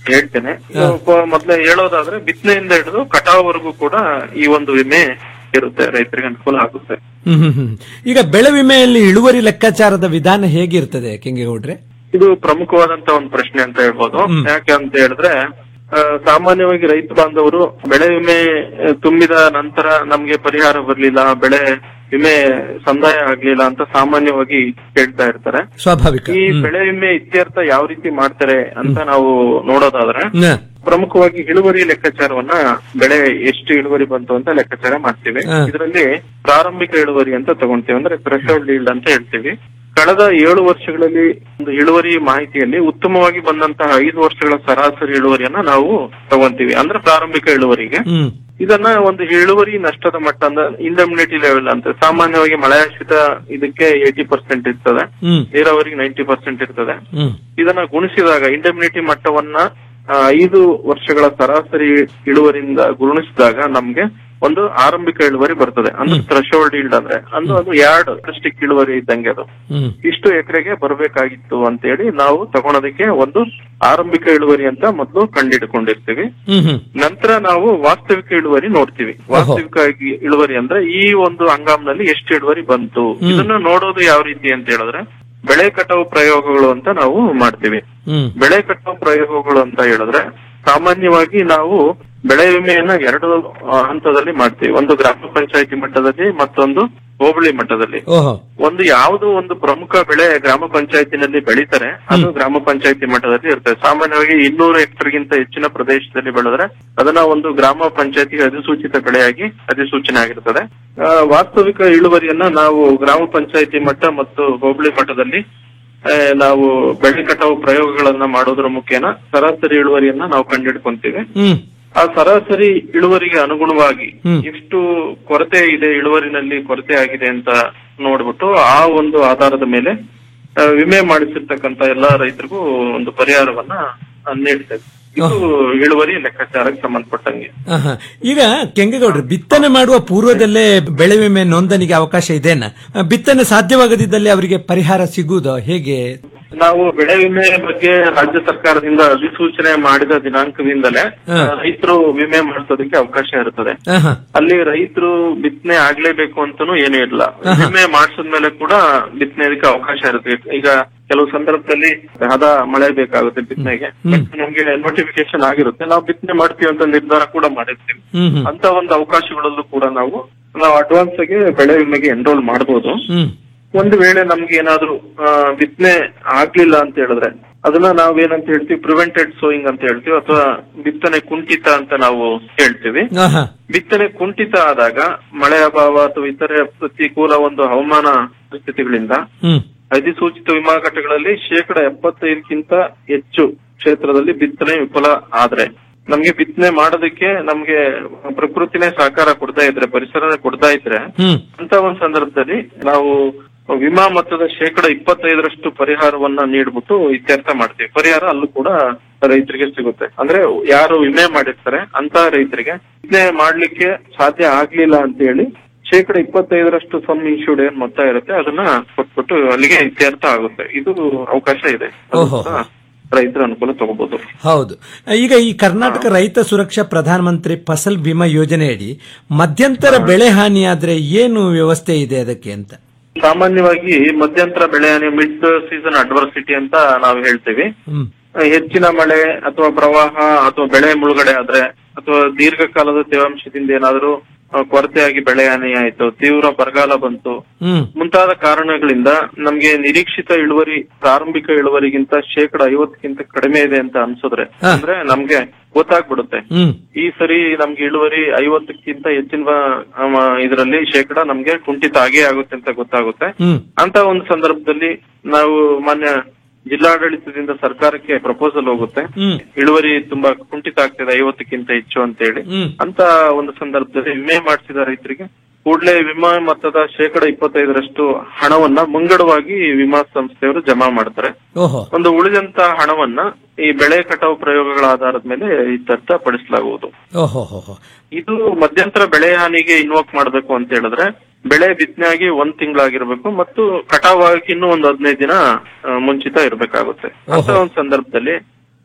ಹೇಳ್ತೇನೆ ಇವಾಗ ಮೊದ್ಲೇ ಹೇಳೋದಾದ್ರೆ ಬಿತ್ತನೆಯಿಂದ ಹಿಡಿದು ಕಟಾವ್ವರೆಗೂ ಕೂಡ ಈ ಒಂದು ವಿಮೆ ಇರುತ್ತೆ ರೈತರಿಗೆ ಅನುಕೂಲ ಆಗುತ್ತೆ ಹ್ಮ್ ಹ್ಮ್ ಹ್ಮ್. ಈಗ ಬೆಳೆ ವಿಮೆಯಲ್ಲಿ ಇಳುವರಿ ಲೆಕ್ಕಾಚಾರದ ವಿಧಾನ ಹೇಗಿರ್ತದೆ ಕೆಂಗೇಗೌಡ್ರೆ ಇದು ಪ್ರಮುಖವಾದಂತ ಒಂದು ಪ್ರಶ್ನೆ ಅಂತ ಹೇಳ್ಬೋದು ಯಾಕೆ ಅಂತ ಹೇಳಿದ್ರೆ ಆ, ಸಾಮಾನ್ಯವಾಗಿ ರೈತ ಬಾಂಧವರು ಬೆಳೆ ವಿಮೆ ಆ, ತುಂಬಿದ ನಂತರ ನಮ್ಗೆ ಪರಿಹಾರ ಬರ್ಲಿಲ್ಲ ಬೆಳೆ ವಿಮೆ ಸಂದಾಯ ಆಗ್ಲಿಲ್ಲ ಅಂತ ಸಾಮಾನ್ಯವಾಗಿ ಕೇಳ್ತಾ ಇರ್ತಾರೆ ಸ್ವಾಭಾವಿಕ ಈ ಹ್ಮ್. ಬೆಳೆ ವಿಮೆ ಇತ್ಯರ್ಥ ಯಾವ ರೀತಿ ಮಾಡ್ತಾರೆ ಅಂತ ನಾವು ನೋಡೋದಾದ್ರೆ ನ. ಪ್ರಮುಖವಾಗಿ ಇಳುವರಿ ಲೆಕ್ಕಾಚಾರವನ್ನ ಬೆಳೆ ಎಷ್ಟು ಇಳುವರಿ ಬಂತು ಅಂತ ಲೆಕ್ಕಾಚಾರ ಮಾಡ್ತೀವಿ ಹಾ. ಇದರಲ್ಲಿ ಪ್ರಾರಂಭಿಕ ಇಳುವರಿ ಅಂತ ತಗೊಂತೀವಿ ಅಂದ್ರೆ ಥ್ರೆಶೋಲ್ಡ್ ಈಲ್ಡ್ ಅಂತ ಹೇಳ್ತೀವಿ ಕಳೆದ ಏಳು ವರ್ಷಗಳಲ್ಲಿ ಒಂದು ಇಳುವರಿ ಮಾಹಿತಿಯಲ್ಲಿ ಉತ್ತಮವಾಗಿ ಬಂದಂತಹ ಐದು ವರ್ಷಗಳ ಸರಾಸರಿ ಇಳುವರಿಯನ್ನ ನಾವು ತಗೊಂತೀವಿ ಅಂದ್ರೆ ಪ್ರಾರಂಭಿಕ ಇಳುವರಿಗೆ ಹ್ಮ್ ಇದನ್ನ ಒಂದು ಇಳುವರಿ ನಷ್ಟದ ಮಟ್ಟ ಅಂದ್ರೆ ಇಂಡಮ್ನಿಟಿ ಲೆವೆಲ್ ಅಂತ ಸಾಮಾನ್ಯವಾಗಿ ಮಳೆಯಾಶ್ರಿತ ಇದಕ್ಕೆ ಏಟಿ ಪರ್ಸೆಂಟ್ ಇರ್ತದೆ ಹ್ಮ್ ನೀರಾವರಿಗೆ ನೈಂಟಿ ಪರ್ಸೆಂಟ್ ಇರ್ತದೆ ಹ್ಮ್ ಇದನ್ನ ಗುಣಿಸಿದಾಗ ಇಂಡಮ್ನಿಟಿ ಮಟ್ಟವನ್ನ ಆ, ಐದು ವರ್ಷಗಳ ಸರಾಸರಿ ಇಳುವರಿಯಿಂದ ಗುಣಿಸಿದಾಗ ನಮ್ಗೆ ಒಂದು ಆರಂಭಿಕ ಇಳುವರಿ ಬರ್ತದೆ ಅಂದ್ರೆ ಥ್ರೆಶೋಲ್ಡ್ ಇಲ್ಡ್ ಅಂದ್ರೆ ಅಂದ್ರೆ ಅದು ಎರಡು ಸ್ಟಿಕ್ ಇಳುವರಿ ಇದ್ದಂಗೆ ಅದು ಹ್ಮ್ ಇಷ್ಟು ಎಕರೆಗೆ ಬರಬೇಕಾಗಿತ್ತು ಅಂತೇಳಿ ನಾವು ತಗೊಳೋದಕ್ಕೆ ಒಂದು ಆರಂಭಿಕ ಇಳುವರಿ ಅಂತ ಮೊದಲು ಕಂಡಿಡ್ಕೊಂಡಿರ್ತೀವಿ ಹ್ಮ್ ಹ್ಮ್ ನಂತರ ನಾವು ವಾಸ್ತವಿಕ ಇಳುವರಿ ನೋಡ್ತೀವಿ ವಾಸ್ತವಿಕ ಆಗಿ ಇಳುವರಿ ಅಂದ್ರೆ ಈ ಒಂದು ಹಂಗಾಮ್ನಲ್ಲಿ ಎಷ್ಟು ಇಳುವರಿ ಬಂತು ಇದನ್ನ ನೋಡೋದು ಯಾವ ರೀತಿ ಅಂತ ಹೇಳಿದ್ರೆ ಬೆಳೆ ಕಟಾವು ಪ್ರಯೋಗಗಳು ಅಂತ ನಾವು ಮಾಡ್ತೀವಿ ಹ್ಮ್ ಬೆಳೆ ಕಟಾವು ಪ್ರಯೋಗಗಳು ಅಂತ ಹೇಳಿದ್ರೆ ಸಾಮಾನ್ಯವಾಗಿ ನಾವು ಬೆಳೆ ವಿಮೆಯನ್ನ ಎರಡು ಆ, ಹಂತದಲ್ಲಿ ಮಾಡ್ತೀವಿ ಒಂದು ಗ್ರಾಮ ಪಂಚಾಯತಿ ಮಟ್ಟದಲ್ಲಿ ಮತ್ತೊಂದು ಹೋಬಳಿ ಮಟ್ಟದಲ್ಲಿ ಓಹೋ ಒಂದು ಯಾವುದು ಒಂದು ಪ್ರಮುಖ ಬೆಳೆ ಗ್ರಾಮ ಪಂಚಾಯತಿನಲ್ಲಿ ಬೆಳೀತಾರೆ ಅದು ಗ್ರಾಮ ಪಂಚಾಯತಿ ಮಟ್ಟದಲ್ಲಿ ಇರ್ತದೆ ಸಾಮಾನ್ಯವಾಗಿ ಇನ್ನೂರು ಹೆಕ್ಟರ್ಗಿಂತ ಹೆಚ್ಚಿನ ಪ್ರದೇಶದಲ್ಲಿ ಬೆಳೆದ್ರೆ ಅದನ್ನ ಒಂದು ಗ್ರಾಮ ಪಂಚಾಯತಿಗೆ ಅಧಿಸೂಚಿತ ಬೆಳೆಯಾಗಿ ಅಧಿಸೂಚನೆ ಆಗಿರ್ತದೆ ಆ, ವಾಸ್ತವಿಕ ಇಳುವರಿಯನ್ನ ನಾವು ಗ್ರಾಮ ಪಂಚಾಯತಿ ಮಟ್ಟ ಮತ್ತು ಹೋಬಳಿ ಮಟ್ಟದಲ್ಲಿ ಆ, ನಾವು ಬೆಳೆ ಕಟಾವು ಪ್ರಯೋಗಗಳನ್ನ ಮಾಡೋದ್ರ ಮುಖೇನ ಸರಾಸರಿ ಇಳುವರಿಯನ್ನ ನಾವು ಕಂಡಿಡ್ಕೊಂತೀವಿ ಹ್ಮ್ ಆ ಸರಾಸರಿ ಇಳುವರಿಗೆ ಅನುಗುಣವಾಗಿ ಹ್ಮ್. ಎಷ್ಟು ಕೊರತೆ ಇದೆ ಇಳುವರಿನಲ್ಲಿ ಕೊರತೆ ಆಗಿದೆ ಅಂತ ನೋಡ್ಬಿಟ್ಟು ಆ ಒಂದು ಆಧಾರದ ಮೇಲೆ ಆ, ವಿಮೆ ಮಾಡಿಸಿರ್ತಕ್ಕಂತ ಎಲ್ಲಾ ರೈತರಿಗೂ ಒಂದು ಪರಿಹಾರವನ್ನ ಆ, ನೀಡ್ತೇವೆ ಇದು ಇಳುವರಿ ಲೆಕ್ಕಾಚಾರಕ್ಕೆ ಸಂಬಂಧಪಟ್ಟಂಗೆ ಆಹಾ. ಈಗ ಕೆಂಗೇಗೌಡ್ರೆ ಬಿತ್ತನೆ ಮಾಡುವ ಪೂರ್ವದಲ್ಲೇ ಬೆಳೆ ವಿಮೆ ನೋಂದಣಿಗೆ ಅವಕಾಶ ಇದೆನಾ ಆ, ಬಿತ್ತನೆ ಸಾಧ್ಯವಾಗದಿದ್ದಲ್ಲಿ ಅವರಿಗೆ ಪರಿಹಾರ ಸಿಗುವುದೋ ಹೇಗೆ ನಾವು ಬೆಳೆ ವಿಮೆ ಬಗ್ಗೆ ರಾಜ್ಯ ಸರ್ಕಾರದಿಂದ ಅಧಿಸೂಚನೆ ಮಾಡಿದ ದಿನಾಂಕದಿಂದಲೇ ಹಾ. ಆ, ರೈತರು ವಿಮೆ ಮಾಡಿಸೋದಕ್ಕೆ ಅವಕಾಶ ಇರುತ್ತದೆ ಆಹಾ. ಅಲ್ಲಿ ರೈತರು ಬಿತ್ತನೆ ಆಗ್ಲೇಬೇಕು ಅಂತಾನೂ ಏನೂ ಇಲ್ಲ ಆಹಾ. ವಿಮೆ ಮಾಡಿಸಿದ್ಮೇಲೆ ಕೂಡ ಬಿತ್ತನೆದಕ್ಕೆ ಅವಕಾಶ ಇರುತ್ತೆ ಈಗ ಕೆಲವು ಸಂದರ್ಭದಲ್ಲಿ ಹದ ಮಳೆ ಬೇಕಾಗುತ್ತೆ ಬಿತ್ತನೆಗೆ ನಮ್ಗೆ ನೋಟಿಫಿಕೇಶನ್ ಆಗಿರುತ್ತೆ ನಾವು ಬಿತ್ತನೆ ಮಾಡ್ತೀವಿ ಅಂತ ನಿರ್ಧಾರ ಕೂಡ ಮಾಡಿರ್ತೀವಿ ಹ್ಮ್ ಹ್ಮ್ ಅಂತ ಒಂದು ಅವಕಾಶಗಳಲ್ಲೂ ಕೂಡ ನಾವು ನಾವು ಅಡ್ವಾನ್ಸ್ ಆಗಿ ಬೆಳೆ ವಿಮೆಗೆ ಎನ್ರೋಲ್ ಮಾಡಬಹುದು ಹ್ಮ್ ಒಂದು ವೇಳೆ ನಮ್ಗೆ ಏನಾದ್ರೂ ಆ, ಬಿತ್ತನೆ ಆಗ್ಲಿಲ್ಲ ಅಂತ ಹೇಳಿದ್ರೆ ಅದನ್ನ ನಾವೇನಂತ ಹೇಳ್ತೀವಿ ಪ್ರಿವೆಂಟೆಡ್ ಸೋಯಿಂಗ್ ಅಂತ ಹೇಳ್ತೀವಿ ಅಥವಾ ಬಿತ್ತನೆ ಕುಂಠಿತ ಅಂತ ನಾವು ಹೇಳ್ತೀವಿ ಆಹಾ. ಬಿತ್ತನೆ ಕುಂಠಿತ ಆದಾಗ ಮಳೆ ಅಭಾವ ಅಥವಾ ಇತರೆ ಪ್ರತಿಕೂಲ ಒಂದು ಹವಾಮಾನ ಪರಿಸ್ಥಿತಿಗಳಿಂದ ಹ್ಮ್ ಅಧಿಸೂಚಿತ ವಿಮಾ ಘಟಕಗಳಲ್ಲಿ ಶೇಕಡ ಎಪ್ಪತ್ತೈದಕ್ಕಿಂತ ಹೆಚ್ಚು ಕ್ಷೇತ್ರದಲ್ಲಿ ಬಿತ್ತನೆ ವಿಫಲ ಆದ್ರೆ ನಮ್ಗೆ ಬಿತ್ತನೆ ಮಾಡೋದಕ್ಕೆ ನಮ್ಗೆ ಪ್ರಕೃತಿನೇ ಸಹಕಾರ ಕೊಡ್ತಾ ಇದ್ರೆ ಪರಿಸರನೇ ಕೊಡ್ತಾ ಇದ್ರೆ ಹ್ಮ್ ಅಂತ ಒಂದು ಸಂದರ್ಭದಲ್ಲಿ ನಾವು ವಿಮಾ ಮೊತ್ತದ ಶೇಕಡ ಇಪ್ಪತ್ತೈದರಷ್ಟು ಪರಿಹಾರವನ್ನ ನೀಡ್ಬಿಟ್ಟು ಇತ್ಯರ್ಥ ಮಾಡ್ತೀವಿ ಪರಿಹಾರ ಅಲ್ಲೂ ಕೂಡ ರೈತರಿಗೆ ಸಿಗುತ್ತೆ ಅಂದ್ರೆ ಯಾರು ವಿಮೆ ಮಾಡಿರ್ತಾರೆ ಅಂತ ರೈತರಿಗೆ ವಿಮೆ ಮಾಡ್ಲಿಕ್ಕೆ ಸಾಧ್ಯ ಆಗ್ಲಿಲ್ಲ ಅಂತ ಹೇಳಿ ಶೇಕಡ ಇಪ್ಪತ್ತೈದರಷ್ಟು ಸಮ್ ಇನ್ಶೂರ್ಡ್ ಏನ್ ಮೊತ್ತ ಇರುತ್ತೆ ಅದನ್ನ ಕೊಟ್ಬಿಟ್ಟು ಅಲ್ಲಿಗೆ ಇತ್ಯರ್ಥ ಆಗುತ್ತೆ ಇದು ಅವಕಾಶ ಇದೆ ಅದು ಓಹೋ. ಕೂಡ ರೈತರ ಅನುಕೂಲ ತಗೋಬಹುದು ಹೌದು ಈಗ ಈ ಕರ್ನಾಟಕ ರೈತ ಸುರಕ್ಷಾ ಪ್ರಧಾನಮಂತ್ರಿ ಫಸಲ್ ಬಿಮಾ ಯೋಜನೆಯಡಿ ಮಧ್ಯಂತರ ಬೆಳೆ ಹಾನಿಯಾದ್ರೆ ಏನು ವ್ಯವಸ್ಥೆ ಇದೆ ಅದಕ್ಕೆ ಅಂತ ಸಾಮಾನ್ಯವಾಗಿ ಮಧ್ಯಂತರ ಬೆಳೆ ಮಿಡ್ ಸೀಸನ್ ಅಡ್ವರ್ಸಿಟಿ ಅಂತ ನಾವು ಹೇಳ್ತೀವಿ ಹ್ಮ್ ಹೆಚ್ಚಿನ ಮಳೆ ಅಥವಾ ಪ್ರವಾಹ ಅಥವಾ ಬೆಳೆ ಮುಳುಗಡೆ ಆದ್ರೆ ಅಥವಾ ದೀರ್ಘಕಾಲದ ತೇವಾಂಶದಿಂದ ಏನಾದರೂ ಆ, ಕೊರತೆಯಾಗಿ ಬೆಳೆ ಹಾನಿ ಆಯ್ತು ತೀವ್ರ ಬರಗಾಲ ಬಂತು ಹ್ಮ್ ಮುಂತಾದ ಕಾರಣಗಳಿಂದ ನಮ್ಗೆ ನಿರೀಕ್ಷಿತ ಇಳುವರಿ ಪ್ರಾರಂಭಿಕ ಇಳುವರಿಗಿಂತ ಶೇಕಡ ಐವತ್ತಕ್ಕಿಂತ ಕಡಿಮೆ ಇದೆ ಅಂತ ಅನ್ಸಿದ್ರೆ ಅಂದ್ರೆ ನಮ್ಗೆ ಗೊತ್ತಾಗ್ಬಿಡುತ್ತೆ ಹ್ಮ್ ಈ ಸರಿ ನಮ್ಗೆ ಇಳುವರಿ ಐವತ್ತಕ್ಕಿಂತ ಹೆಚ್ಚಿನ ಇದರಲ್ಲಿ ಶೇಕಡ ನಮ್ಗೆ ಕುಂಠಿತ ಆಗೇ ಆಗುತ್ತೆ ಅಂತ ಗೊತ್ತಾಗುತ್ತೆ ಹ್ಮ್ ಅಂತ ಒಂದು ಸಂದರ್ಭದಲ್ಲಿ ನಾವು ಮಾನ್ಯ ಜಿಲ್ಲಾಡಳಿತದಿಂದ ಸರ್ಕಾರಕ್ಕೆ ಪ್ರಪೋಸಲ್ ಹೋಗುತ್ತೆ ಹ್ಮ್ ಇಳುವರಿ ತುಂಬಾ ಕುಂಠಿತ ಆಗ್ತಿದೆ ಐವತ್ತಕ್ಕಿಂತ ಹೆಚ್ಚು ಅಂತ ಹೇಳಿ ಹ್ಮ್ ಅಂತ ಒಂದು ಸಂದರ್ಭದಲ್ಲಿ ವಿಮೆ ಮಾಡಿಸಿದ ರೈತರಿಗೆ ಕೂಡಲೇ ವಿಮಾ ಮೊತ್ತದ ಶೇಕಡ ಇಪ್ಪತ್ತೈದರಷ್ಟು ಹಣವನ್ನ ಮುಂಗಡವಾಗಿ ವಿಮಾ ಸಂಸ್ಥೆಯವರು ಜಮಾ ಮಾಡ್ತಾರೆ ಓಹೋ ಒಂದು ಉಳಿದಂತ ಹಣವನ್ನ ಈ ಬೆಳೆ ಕಟಾವು ಪ್ರಯೋಗಗಳ ಆಧಾರದ ಮೇಲೆ ಇತ್ಯರ್ಥ ಪಡಿಸಲಾಗುವುದು ಓಹೋ ಹೋ ಹೋ. ಇದು ಮಧ್ಯಂತರ ಬೆಳೆ ಹಾನಿಗೆ ಇನ್ವೋಕ್ ಮಾಡಬೇಕು ಅಂತ ಹೇಳಿದ್ರೆ ಬೆಳೆ ಬಿತ್ತನೆ ಆಗಿ ಒಂದ್ ತಿಂಗಳಾಗಿರ್ಬೇಕು ಮತ್ತು ಕಟಾವಾಗಿ ಇನ್ನೂ ಒಂದು ಹದಿನೈದು ದಿನ ಆ, ಮುಂಚಿತ ಇರಬೇಕಾಗುತ್ತೆ ಅಂತ ಒಂದು ಸಂದರ್ಭದಲ್ಲಿ